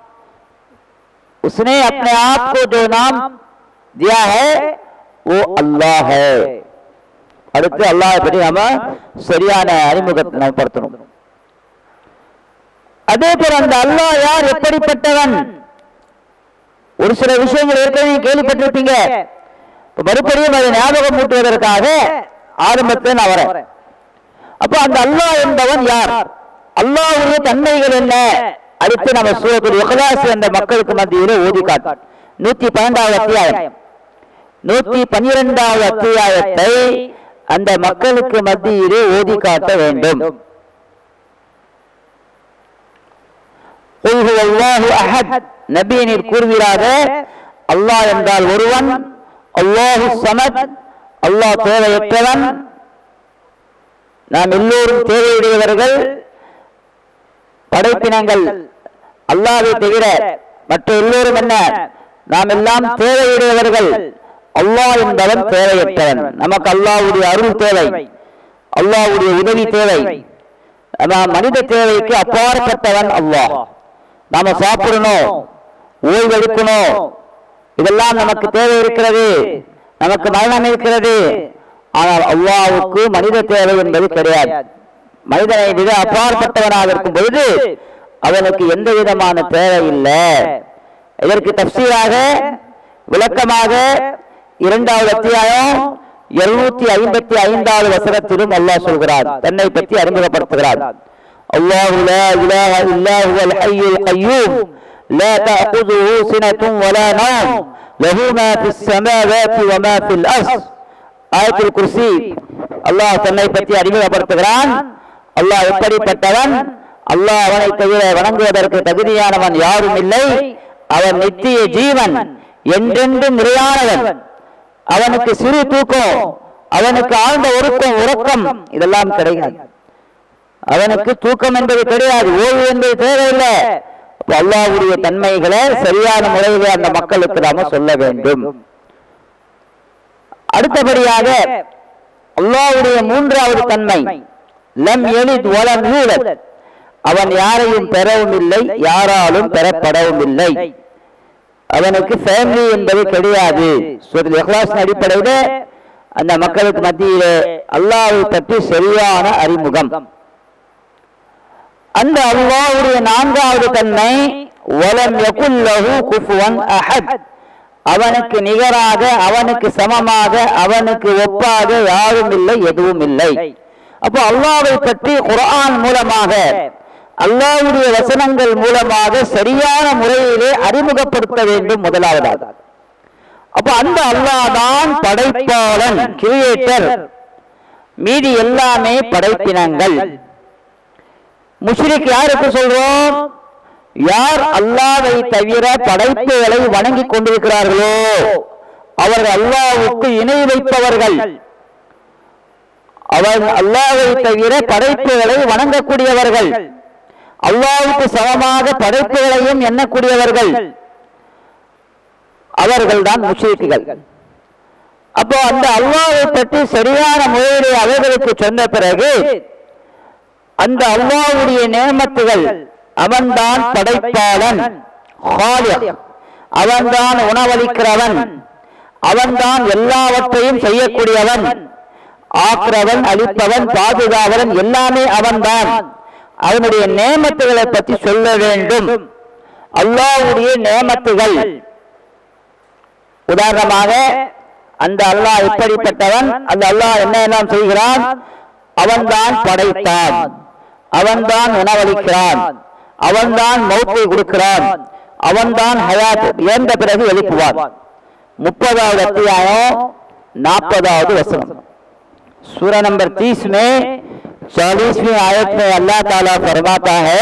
उसने अपने आप को जो नाम दिया है वो अल्लाह है அடுத்து அல்லாஹ் பற்றி நாம சரியான அறிமுகத்தை நாம் படுத்தணும் அதே போல அந்த அல்லாஹ் யார் எப்படிப்பட்டவன் ஒரு சில விஷயங்கள் ஏற்கனவே நீங்க கேள்விப்பட்டிருப்பீங்க இப்ப மறுபடியும் அதை ஞாபகம் மூட்டுவதற்காக ஆரம்பத்தில் நான் வரேன் அப்ப அந்த அல்லாஹ் என்பவன் யார் அல்லாஹ்வுடைய தன்மைகள் என்ன அடுத்து நம்ம சூரத்துல் இഖ்லாஸ் என்ற மக்களுக்கு மத்தியிலே ஓதி காட்டு நூத்தி பன்னெண்டாவது அத்தியாயம் நூத்தி பன்னிரெண்டாவது அத்தியாயத்தை அந்த மக்களுக்கு மத்தியிலே ஓதி காட்ட வேண்டும் قل هو الله أحد நபியினர் கூறுகிறாக அல்லாஹ் என்றால் ஒருவன் அல்லாஹு சமத் அல்லாஹ் தேவையற்றவன் நாம் எல்லோரும் தேவையுடையவர்கள் படைப்பினங்கள் அல்லாஹ்வை தவிர மற்ற எல்லோரும் என்ன நாம் எல்லாம் தேவையுடையவர்கள் அல்லாஹ் என்பவன் தேவையற்றவன் நமக்கு அல்லாஹ்வுடைய அருள் தேவை அல்லாஹ்வுடைய உதவி தேவை நாம் மனித தேவைக்கு அப்பாற்பட்டவன் அல்லாஹ் நாம சாப்பிடணும் ஓய்வெடுக்கணும் இதெல்லாம் நமக்கு தேவை இருக்கிறது நமக்கு மரணம் இருக்கிறது ஆனால் அல்லாஹ்வுக்கு மனித தேவை என்பது கிடையாது மனிதனை விட அப்பாற்பட்டவனாக இருக்கும் பொழுது அவனுக்கு எந்த விதமான தேவை இல்லை இதற்கு தப்சீராக விளக்கமாக இரண்டாவது அத்தியாயம் இருநூத்தி ஐம்பத்தி ஐந்தாவது வசனத்திலும் அல்லாஹ் சொல்கிறார் தன்னை பற்றி அறிமுகப்படுத்துகிறார் الله لا إله إلا هو الحي القيوم لا تأخذه سنة ولا نوم له ما في السماوات وما في الأرض آية الكرسي அல்லாஹ் தன்னை பற்றி அறிமுகப்படுத்துகிறான் அல்லாஹ் எப்படிப்பட்டவன் அல்லாஹ் அவனை தவிர வணங்குவதற்கு தகுதியானவன் யாரும் இல்லை அவன் நித்திய ஜீவன் என்றென்றும் நிலையானவன் அவனுக்கு சிறு தூக்கம் அவனுக்கு ஆழ்ந்த ஒருக்கம் உறக்கம் இதெல்லாம் கிடையாது அவனுக்கு தூக்கம் என்பது கிடையாது ஓய்வு என்பது தேவையில்லை அப்ப அல்லாஹ்வுடைய தன்மைகளை சரியான முறையிலே அந்த மக்களுக்கு நாம சொல்ல வேண்டும் அடுத்தபடியாக அல்லாஹ்வுடைய மூன்றாவது தன்மை லம் எலித் வலம் யூலத் அவன் யாரையும் பெறவும் இல்லை யாராலும் பெறப்படவும் இல்லை அவனுக்கு ஃபேமிலி என்பது கிடையாது சூரத்துல் இக்லாஸ் அடிப்படையில அந்த மக்களுக்கு மத்தியிலே அல்லாஹ்வை பற்றி சரியான அறிமுகம் அந்த அல்லாஹ்வுடைய நான்காவது தன்மை வலம் யகுல்லஹு குஃபுவன் அஹத் அவனுக்கு நிகராக அவனுக்கு சமமாக அவனுக்கு ஒப்பாக யாரும் இல்லை எதுவும் இல்லை அப்போ அல்லாஹ்வை பற்றி குர்ஆன் மூலமாக அல்லாஹ்வுடைய வசனங்கள் மூலமாக சரியான முறையிலே அறிமுகப்படுத்த வேண்டும் முதலாவதாக அப்போ அந்த அல்லாஹ் தான் படைப்பாளன் கிரியேட்டர் மீதி எல்லாமே படைப்பினங்கள் முஷ்ரிக் யாருக்கு சொல்றோம் யார் அல்லாவை தவிர படைப்புகளை வணங்கிக் கொண்டிருக்கிறார்களோ அவர்கள் அல்லாவுக்கு இணை வைப்பவர்கள் அவர் அல்லாவை தவிர படைப்புகளை வணங்கக்கூடியவர்கள் அல்லாவுக்கு சமமாக படைப்புகளையும் எண்ணக்கூடியவர்கள் அவர்கள் தான் முஷ்ரிக்குகள் அப்போ அந்த அல்லாவை பற்றி சரியான முறையிலே அவர்களுக்கு சொன்ன பிறகு அந்த அல்லாஹ்வுடைய நேமத்துகள் அவன்தான் படைப்பாளன் ஹாலிக் அவன்தான் உணவளிக்கிறவன் அவன்தான் எல்லாவற்றையும் செய்யக்கூடியவன் ஆக்கிறவன் அளிப்பவன் பாதுகாவலன் எல்லாமே அவன்தான் அவனுடைய நேமத்துகளை பற்றி சொல்ல வேண்டும் அல்லாஹ்வுடைய நேமத்துகள் உதாரணமாக அந்த அல்லாஹ் எப்படிப்பட்டவன் அந்த அல்லாஹ் என்ன எல்லாம் செய்கிறான் அவன்தான் படைத்தான் அவன்தான் உணவளிக்கிறான் அவன்தான் மௌத்தை கொடுக்கிறான் அவன்தான் ஹயாத் இறந்த பிறகு எழுப்புவான் முப்பதாவது அத்தியாயம் நாற்பதாவது வசனம் सूरा नंबर तीस में चालीसवीं आयत में अल्लाह ताला फरमाता है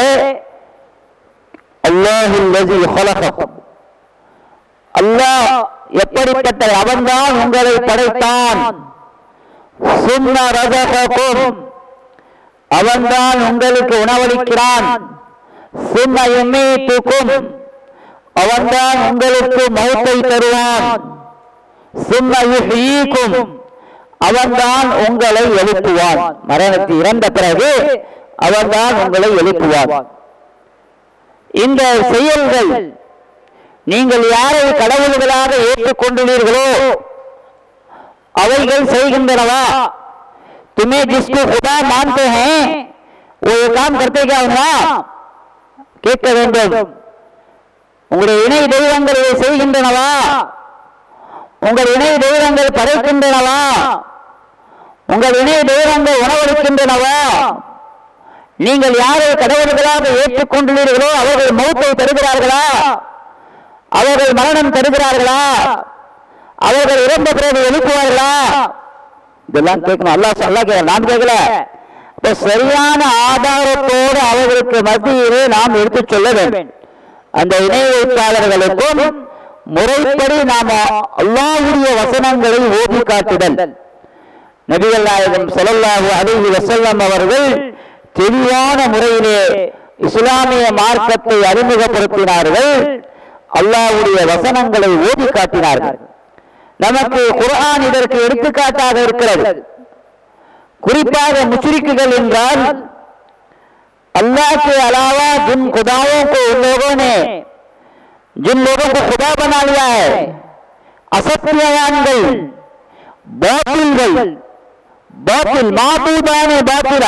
அல்லாஹுல்லதி ஹலகக்கும் அல்லாஹ் எப்படிப்பட்ட அவன்தான் உங்களை படைத்தான் சும்ம ரஸகக்கும் அவன்தான் உங்களுக்கு உணவளிக்கிறான் சும்ம யுமீத்துக்கும் அவன்தான் உங்களுக்கு மௌத்தை தருவான் சும்ம யுஹ்யீக்கும் அவன்தான் உங்களை எழுப்புவான் மரணத்தை இறந்த பிறகு அவன்தான் உங்களை எழுப்புவான் இந்த செயல்கள் நீங்கள் யாரை கடவுள்களாக ஏற்றுக்கொண்டுள்ளீர்களோ அவைகள் செய்கின்றனவா तुम्हें जिसको खुदा मानते हैं वो ये काम करते क्या होगा கேட்க வேண்டும் உங்களுடைய இணை தெய்வங்கள் இதை செய்கின்றனவா உங்கள் இணை தெய்வங்கள் படைக்கின்றனவா உங்கள் இணை தெய்வங்கள் உணவளிக்கின்றனவா நீங்கள் யாரை கடவுள்களாக ஏற்றுக்கொண்டுள்ளீர்களோ அவர்கள் மௌத்தை தருகிறார்களா அவர்கள் மரணம் தருகிறார்களா அவர்கள் இறந்த பிறகு எழுப்புவார்களா இதெல்லாம் கேட்கணும் அல்லாஹ் அல்லா கேட்கல நாம் கேட்கல இப்ப சரியான ஆதாரத்தோடு அவர்களுக்கு மத்தியிலே நாம் எடுத்துச் சொல்ல வேண்டும் அந்த இணை வைப்பாளர்களுக்கும் முறைப்படி நாம அல்லாஹ்வுடைய வசனங்களை ஓதி காட்டுதல் நபிகள் நாயகம் ஸல்லல்லாஹு அலைஹி வஸல்லம் அவர்கள் தெளிவான முறையிலே இஸ்லாமிய மார்க்கத்தை அறிமுகப்படுத்தினார்கள் அல்லாஹ்வுடைய வசனங்களை ஓதி காட்டினார்கள் நமக்கு குர்ஆன் இதற்கு எடுத்துக்காட்டாக இருக்கிறது குறிப்பாக முஷ்ரிக்குகள் என்றால் अल्लाह के अलावा जिन खुदाओं को उन लोगों ने जिन लोगों को खुदा बना लिया है असत्यवानகள் பாத்தில்கள் பாத்தில் மாபூதான பாத்திரா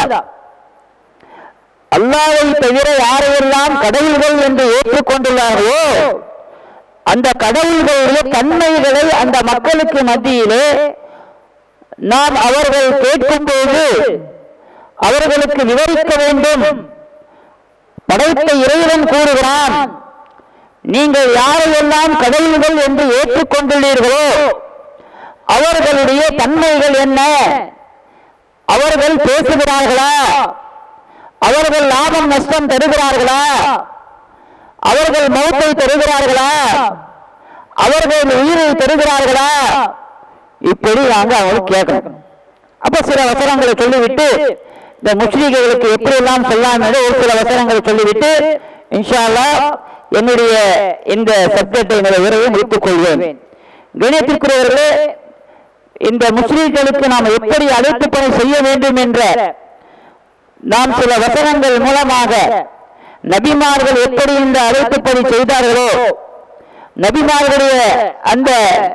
அல்லாவை தவிர யாரையெல்லாம் கடவுள்கள் என்று ஏற்றுக்கொண்டுள்ளார்களோ அந்த கடவுள்களுடைய தன்மைகளை அந்த மக்களுக்கு மத்தியிலே நாம் அவர்கள் கேட்கும்போது அவர்களுக்கு விவரிக்க வேண்டும் படைத்த இறைவன் கூறுகிறான் நீங்கள் யாரையெல்லாம் கடவுள்கள் என்று ஏற்றுக்கொண்டுள்ளீர்களோ அவர்களுடைய தன்மைகள் என்ன அவர்கள் பேசுகிறார்களா அவர்கள் லாபம் நஷ்டம் தருகிறார்களா அவர்கள் மௌத்தை தருகிறார்களா அவர்கள் உயிரை தருகிறார்களா இப்படி நாங்க அவங்களுக்கு கேட்கணும் அப்ப சில வசனங்களை சொல்லிவிட்டு இந்த முஸ்லீம்களுக்கு எப்படி எல்லாம் சொல்லலாம் என்று ஒரு சில வசனங்களை சொல்லிவிட்டு இன்ஷா அல்லாஹ் என்னுடைய இந்த சப்ஜெக்டை என்னுடைய உரையை முடித்துக் கொள்வேன் கணியத்திற்குரியவர்களே இந்த முஸ்லீம்களுக்கு நாம் எப்படி அழைப்பு பணி செய்ய வேண்டும் என்ற நாம் சில வசனங்கள் மூலமாக நபிமார்கள் எப்படி இந்த அழைப்பு பணி செய்தார்களோ நபிமார்களுடைய அந்த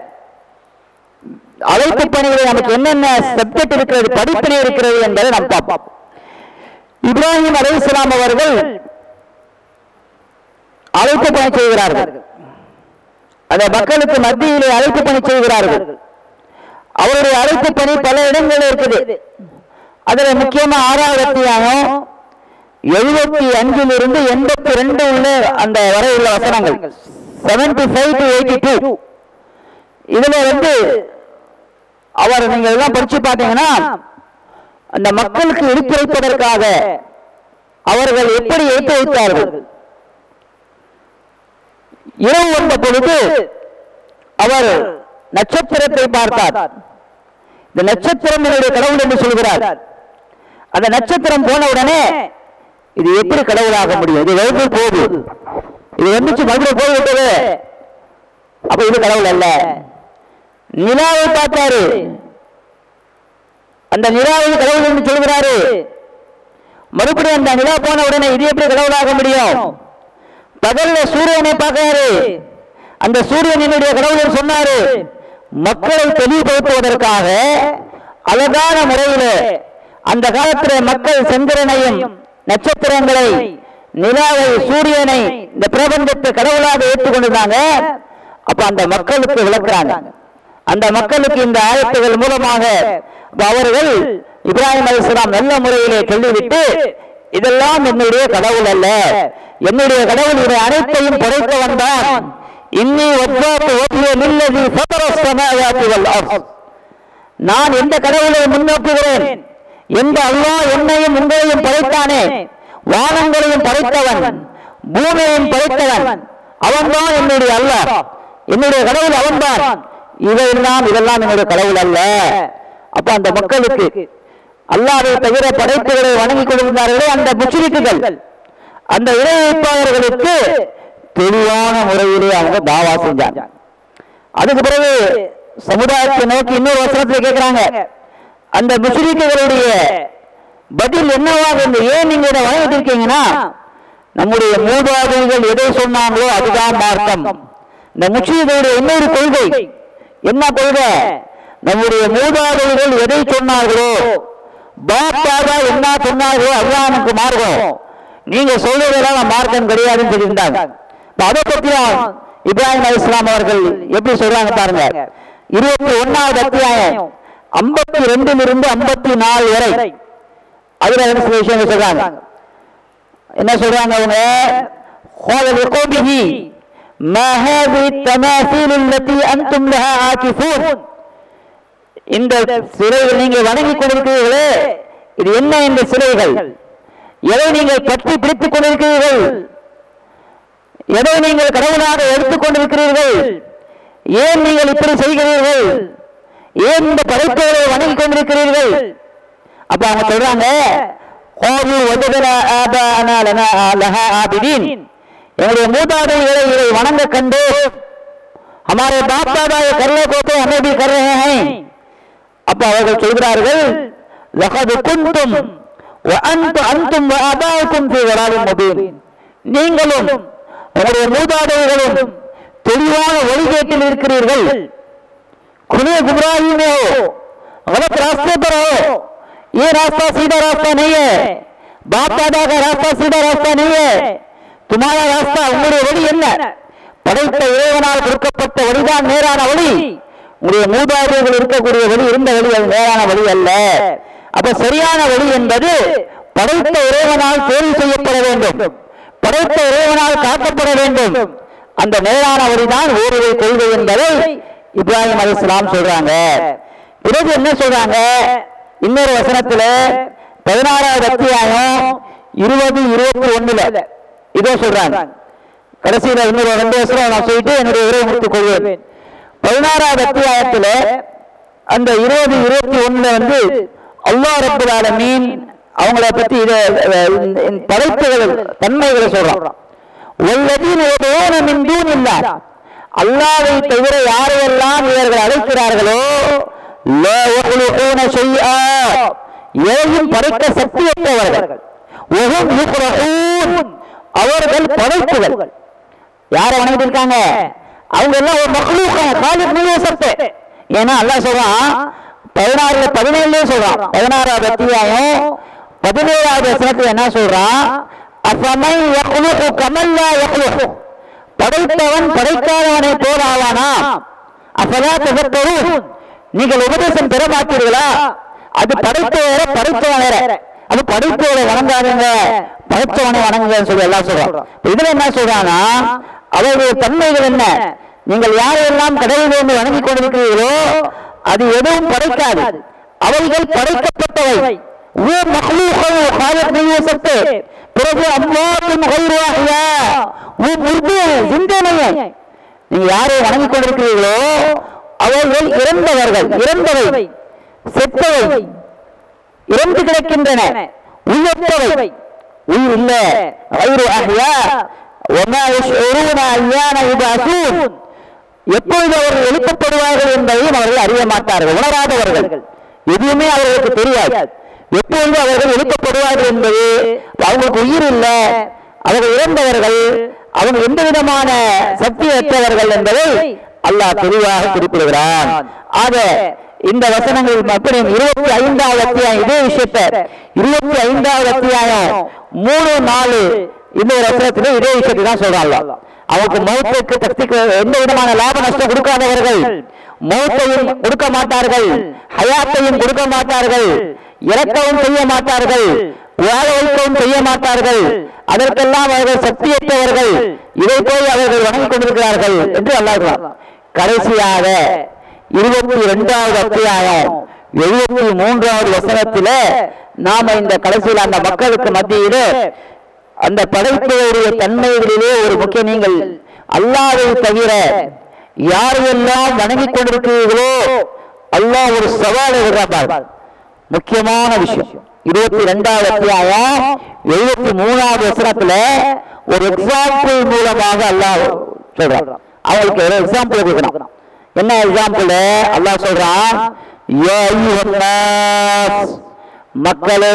அழைப்பு பணிகளை நமக்கு என்னென்ன சப்ஜெக்ட் இருக்கிறது படிப்பினை இருக்கிறது என்பதை நாம் பார்ப்போம் இப்ராஹிம் அலைஹிஸ்ஸலாம் அவர்கள் அழைப்பு பணி செய்கிறார்கள் அந்த மக்களுக்கு மத்தியிலே அழைப்பு பணி செய்கிறார்கள் அவருடைய அழைப்பு பணி பல இடங்களில் இருக்குது அதுல முக்கியமா ஆறாவது அத்தியாயம் எழுபத்தி அஞ்சிலிருந்து எண்பத்தி ரெண்டு உள்ள அந்த வரை உள்ள வசனங்கள் seventy five to eighty two இதுல வந்து அவர் நீங்க எல்லாம் படிச்சு பார்த்தீங்கன்னா அந்த மக்களுக்கு எடுத்துரைப்பதற்காக அவர்கள் எப்படி எடுத்து வைத்தார்கள் இரவு வந்த பொழுது அவர் நட்சத்திரத்தை பார்த்தார் இந்த நட்சத்திரம் என்னுடைய கடவுள் என்று சொல்கிறார் அந்த நட்சத்திரம் போன உடனே இது எப்படி கடவுளாக முடியும் இது வெறுப்பு போகுது இது வந்துச்சு மறுபடியும் போய்விட்டது அப்ப இது கடவுள் அல்ல நிலாவை பார்த்தாரு அந்த நிலாவை கடவுள் என்று சொல்கிறாரு மறுபடியும் அந்த நிலா போன உடனே இது எப்படி கடவுளாக முடியும் பகல்ல சூரியனை பார்க்கிறாரு அந்த சூரியன் என்னுடைய கடவுள் என்று சொன்னாரு மக்களை தெளிவுபடுத்துவதற்காக அழகான முறையிலே அந்த காலத்திலே மக்கள் சந்திரனையும் நட்சத்திரங்களை நிலாவை சூரியனை இந்த பிரபஞ்சத்தை கடவுளாக ஏற்றுக்கொண்டிருந்தாங்க அப்ப அந்த மக்களுக்கு விளக்குறாங்க அந்த மக்களுக்கு இந்த ஆயத்துகள் மூலமாக அப்ப அவர்கள் இப்ராஹிம் அலிஸ்லாம் நல்ல முறையிலே சொல்லிவிட்டு இதெல்லாம் என்னுடைய கடவுள் அல்ல என்னுடைய கடவுள் இதை அனைத்தையும் படைக்க வந்தான் இன்னி வஜ்ஜாத்து வஜ்ஹிய லில்லதி ஃபதர ஸமாவாத்தி வல் அர்த் நான் எந்த கடவுளை முன்னோக்குகிறேன் எந்த அல்லாஹ் என்னையும் உங்களையும் படைத்தானே வானங்களையும் படைத்தவன் பூமியையும் படைத்தவன் அவன்தான் என்னுடைய அல்லாஹ் என்னுடைய கடவுள் அவன்தான் இவையெல்லாம் இதெல்லாம் என்னுடைய கடவுள் அல்ல அப்ப அந்த மக்களுக்கு அல்லாவை தவிர படைப்புகளை வணங்கிக் கொண்டிருந்தார்களே அந்த முஷ்ரிக்குகள் அந்த இறை வைப்பாளர்களுக்கு தெளிவான முறையிலே அவங்க தாவா செஞ்சாங்க அதுக்கு பிறகு சமுதாயத்தை நோக்கி இன்னொரு வசனத்தில் கேட்கிறாங்க அந்த முஸ்லிம்களுடைய பதில் என்னவாக இருந்து ஏன் நீங்க இதை வழங்கிட்டு இருக்கீங்கன்னா நம்முடைய மூதாதைகள் எதை சொன்னாங்களோ அதுதான் மார்க்கம் இந்த முஸ்லிம்களுடைய இன்னொரு கொள்கை என்ன கொள்கை நம்முடைய மூதாதைகள் எதை சொன்னார்களோ பாப்பாதா என்ன சொன்னார்களோ அதுதான் நமக்கு மார்க்கம் நீங்க சொல்றதெல்லாம் மார்க்கம் கிடையாதுன்னு சொல்லியிருந்தாங்க இப்ப அதை பத்தியும் இப்ராஹிம் அலி இஸ்லாம் அவர்கள் எப்படி சொல்றாங்க பாருங்க இருபத்தி ஒன்னாவது அத்தியாயம் ஐம்பத்தி ரெண்டுல இருந்து ஐம்பத்தி நாலு வரை அதுல என்ன சில விஷயங்கள் சொல்றாங்க என்ன சொல்றாங்க அவங்க قال لقومه ما هذه التماثيل التي انتم لها عاكفون இந்த சிலைகள் நீங்க வணங்கி கொண்டிருக்கிறீர்களே இது என்ன இந்த சிலைகள் எதை நீங்கள் பற்றி பிடித்துக் கொண்டிருக்கிறீர்கள் எதை நீங்கள் கடவுளாக எடுத்துக் கொண்டிருக்கிறீர்கள் ஏன் நீங்கள் இப்படி செய்கிறீர்கள் ஏன் இந்த படைப்புகளை வணங்கி கொண்டிருக்கிறீர்கள் அப்ப அவங்க சொல்றாங்க "காலு வஜதனா ஆபாஅனா லனா லஹா ஆபிதீன்." எங்களுடைய மூதாதைகளை இதை வணங்க கண்டு हमारे बाप दादा ये कर रहे को तो हमें भी कर रहे हैं அப்ப அவர்கள் சொல்கிறார்கள் لقد كنتم وانت انتم واباؤكم في ضلال مبين நீங்களும் உங்களுடைய மூதாதைகளும் தெளிவான வழிகேட்டில் இருக்கிறீர்கள் खुले गुमराही में हो गलत रास्ते पर हो ये रास्ता सीधा रास्ता नहीं है बाप दादा का रास्ता सीधा रास्ता नहीं है तुम्हारा रास्ता உங்களுடைய வழி என்ன படைத்த இறைவனால் கொடுக்கப்பட்ட வழிதான் நேரான வழி உங்களுடைய மூதாதையர்கள் இருக்கக்கூடிய வழி இருந்த வழி அது நேரான வழி அல்ல அப்ப சரியான வழி என்பது படைத்த இறைவனால் தேர்வு செய்யப்பட வேண்டும் படைத்த இறைவனால் காக்கப்பட வேண்டும் அந்த நேரான வழிதான் ஓரிரை கொள்கை என்பதை இப்ராஹிம் அலிஸ்லாம் சொல்றாங்க பிறகு என்ன சொல்றாங்க இன்னொரு வசனத்துல பதினாறாவது அத்தியாயம் இருபது இருபத்தி ஒண்ணுல இதோ சொல்றாங்க கடைசியில இன்னொரு ரெண்டு வருஷம் நான் சொல்லிட்டு என்னுடைய உரையை முடித்துக் கொள்வேன் பதினாறாவது அத்தியாயத்துல அந்த இருபது இருபத்தி ஒண்ணுல வந்து அல்லாஹ் ரப்பல் ஆலமீன் அவங்கள பத்தி இத அஹ், இந்த- இந்த படைப்புகள் தன்மைகளை சொல்றான் والذين يدعون من دون الله அல்லாவை தவிர யாரையெல்லாம் இவர்கள் அழைக்கிறார்களோ லா يخلقون شيئا எதையும் படைக்க சக்தியற்றவர்கள் وهم يخرقون அவர்கள் படைப்புகள் யாரை வணங்கிட்டு இருக்காங்க அவங்க எல்லாம் ஒரு மக்ளூக்கான காலிக் நிவேசத்தை ஏன்னா அல்லாஹ் சொல்றான் பதினாறுல பதினேழுலயே சொல்றான் பதினாறாவது அத்தியாயம் பதினேழாவது வசனத்துல என்ன சொல்றான் அஃபமை யக்லுகு கமல்லா யக்லுகு படைத்தவன் படைக்காதவனை போல் ஆவானா அப்பதா தகப்பரும் நீங்கள் உபதேசம் பெற மாட்டீர்களா அது படைத்த வேற படைத்தவன் வேற அது படைப்போட வணங்காதீங்க படைத்தவனை வணங்குங்கன்னு சொல்லி எல்லாம் சொல்றோம் இதுல என்ன சொல்றாங்கன்னா அவர்களுடைய தன்மைகள் என்ன நீங்கள் யாரையெல்லாம் கடவுள் என்று வணங்கிக் கொண்டிருக்கிறீர்களோ அது எதுவும் படைக்காது அவைகள் படைக்கப்பட்டவை ஓ மக்ளூக்கள் காலத் நியூசத்து பிறகு அம்மாவின் கைருவாகியா ஓ முர்து சிந்தனையை நீங்க யாரை வணங்கிக் கொண்டிருக்கிறீர்களோ அவர்கள் இறந்தவர்கள் இறந்தவை செத்தவை இறந்து கிடக்கின்றன உயிரற்றவை உயிர் இல்ல غير أحياء وما يشعرون أيان يبعثون எப்பொழுது அவர்கள் எழுப்பப்படுவார்கள் என்பதையும் அவர்கள் அறிய மாட்டார்கள் உணராதவர்கள் எதுவுமே அவர்களுக்கு தெரியாது எப்பொழுது அவர்கள் எழுப்பப்படுவார்கள் என்பது அவங்களுக்கு உயிர் இல்லை அவர்கள் இறந்தவர்கள் அவங்க எந்த விதமான சக்தியற்றவர்கள் என்பதை அல்லாஹ் தெளிவாக குறிப்பிடுகிறான் ஆக இந்த வசனங்களில் மற்றும் இருபத்தி ஐந்தாவது அத்தியாயம் இதே விஷயத்தை இருபத்தி ஐந்தாவது அத்தியாயம் மூணு நாலு இந்த ஒரு வசனத்திலே இதே விஷயத்தை தான் சொல்றாங்க அவருக்கு மௌத்துக்கு சக்திக்கு எந்த விதமான லாப நஷ்டம் கொடுக்காதவர்கள் மௌத்தையும் கொடுக்க மாட்டார்கள் ஹயாத்தையும் கொடுக்க மாட்டார்கள் இறக்கவும் செய்ய மாட்டார்கள் வாழ வைக்கவும் செய்ய மாட்டார்கள் அதற்கெல்லாம் அவர்கள் சக்தியற்றவர்கள் இதை போய் அவர்கள் வணங்கிக் கொண்டிருக்கிறார்கள் என்று அல்லாஹ் கடைசியாக இருபத்தி இரண்டாவது அத்தியாயம் எழுபத்தி மூன்றாவது வசனத்தில நாம இந்த கடைசியில் அந்த மக்களுக்கு மத்தியிலே அந்த படைப்புகளுடைய தன்மைகளிலே ஒரு முக்கிய நீங்கள் அல்லாவை தவிர யாரையெல்லாம் வணங்கிக் கொண்டிருக்கிறீர்களோ அல்லாஹ் ஒரு சவாலை விடுறார் முக்கியமான விஷயம் இருபத்தி ரெண்டாவது அத்தியாயம் எழுபத்தி மூணாவது வசனத்துல ஒரு எக்ஸாம்பிள் மூலமாக அல்லாஹ் சொல்றான் அவங்களுக்கு ஒரு எக்ஸாம்பிள் கொடுக்கணும் என்ன எக்ஸாம்பிள் அல்லாஹ் சொல்றான் யா அய்யுஹன் நாஸ், மக்களே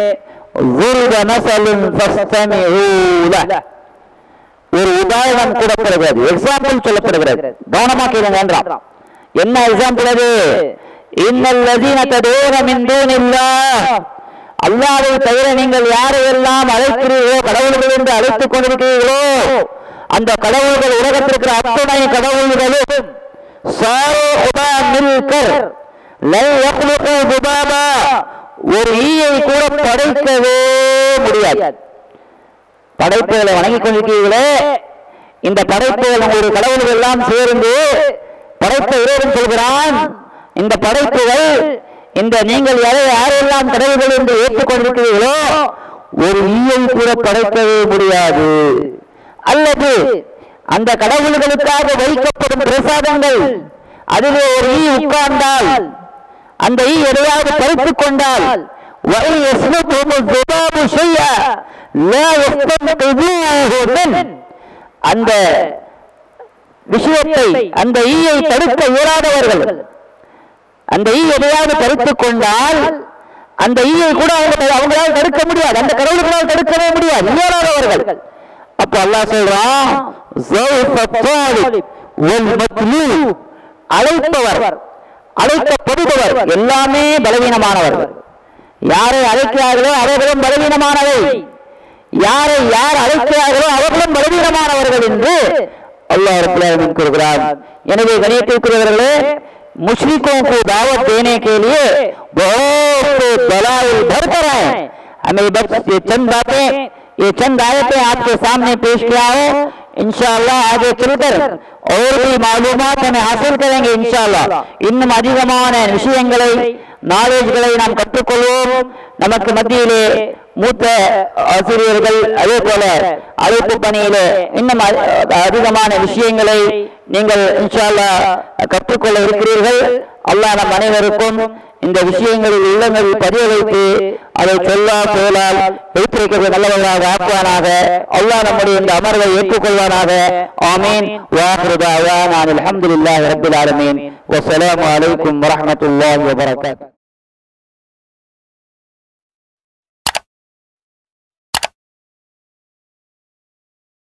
ضرب مثل فاستمعوا له ஒரு உதாரணம் கூறப்படுகிறது எக்ஸாம்பிள் சொல்லப்படுகிறது கவனமா கேளுங்க என்றான் என்ன எக்ஸாம்பிள் அது இன்னல்லதீன ததூன மின் தூனில்லாஹ் அல்லாஹ்வை தவிர நீங்கள் யாரையெல்லாம் அழைக்கிறீர்களோ கடவுள்கள் என்று அழைத்துக் கொண்டிருக்கிறீர்களோ அந்த கடவுள்கள் உலகத்தில் இருக்கிற அத்துணை கடவுள்களும் சாரோ உபா மில்கர் லல் யக்லுகு துபாபா ஒரு ஈயை கூட படைக்கவே முடியாது படைப்புகளை வணங்கிக் கொண்டிருக்கிறீர்களே இந்த படைப்புகள் உங்களுடைய கடவுள்கள் எல்லாம் சேர்ந்து படைத்த இறைவன் சொல்கிறான் இந்த படைப்புகள் இந்த நீங்கள் யாரை யாரெல்லாம் கடவுள்கள் என்று ஏற்றுக்கொண்டிருக்கிறீர்களோ ஒரு ஈயை கூட படைக்கவே முடியாது அல்லது அந்த கடவுள்களுக்காக வைக்கப்படும் பிரசாதங்கள் அதிலே ஒரு ஈ உட்கார்ந்தால் அந்த ஈ எதையாவது பறித்துக் கொண்டால் وَإِنْ يَسْلُبْهُمُ الذُّبَابُ شَيْئًا لَا يَسْتَنقِذُوهُ مِنْهُ அந்த விஷயத்தை அந்த ஈயை தடுக்க இயலாதவர்கள் அந்த ஈ எதையாவது பறித்துக் கொண்டால் அந்த ஈயை கூட அவங்க அவங்களால தடுக்க முடியாது அந்த கடவுள்களால் தடுக்கவே முடியாது இயலாதவர்கள் அப்ப அல்லாஹ் சொல்றான் "ஸௌஃப த்தாலிப் வல் மத்லூப்." அழைப்பவர் அழைக்கப்படுபவர் எல்லாமே பலவீனமானவர்கள் யாரை அழைக்கிறார்களோ அவர்களும் பலவீனமானவை யாரை யார் அழைக்கிறார்களோ அவர்களும் பலவீனமானவர்கள் என்று अल्लाह रब्बुल आलमीन கூறுகிறார் எனவே கணியத்திற்குரியவர்களே मुशरिकों को दावत देने के लिए बहुत से दलाइल भरकर हैं हमें बस ये चंद बातें ये चंद आयतें आपके सामने पेश किया है इंशाअल्लाह आगे चलकर और भी मालूमात हमें हासिल करेंगे इंशाअल्लाह இன்னும் அதிகமான விஷயங்களை நாலேஜ்களை நாம் கற்றுக்கொள்வோம் நமக்கு மத்தியிலே மூத்த ஆசிரியர்கள் அதே போல அழைப்பு பணியிலே இன்னும் அ- அதிகமான விஷயங்களை நீங்கள் இன்ஷால்லா கற்றுக்கொள்ள இருக்கிறீர்கள் அல்லாஹ் நம் அனைவருக்கும் இந்த விஷயங்களில் உள்ளங்களில் பதிய வைத்து அதை சொல்லா செயலால் வைத்திருக்கிறது நல்லவர்களாக ஆக்குவானாக அல்லாஹ் நம்முடைய இந்த அமர்வை ஏற்றுக்கொள்வானாக ஆமீன் வாஹிருதாவா நான் அல்ஹம்துலில்லாஹி ரப்பில் ஆலமீன் வஸ்ஸலாமு அலைக்கும் வரஹ்மத்துல்லாஹி வபரகாத்துஹு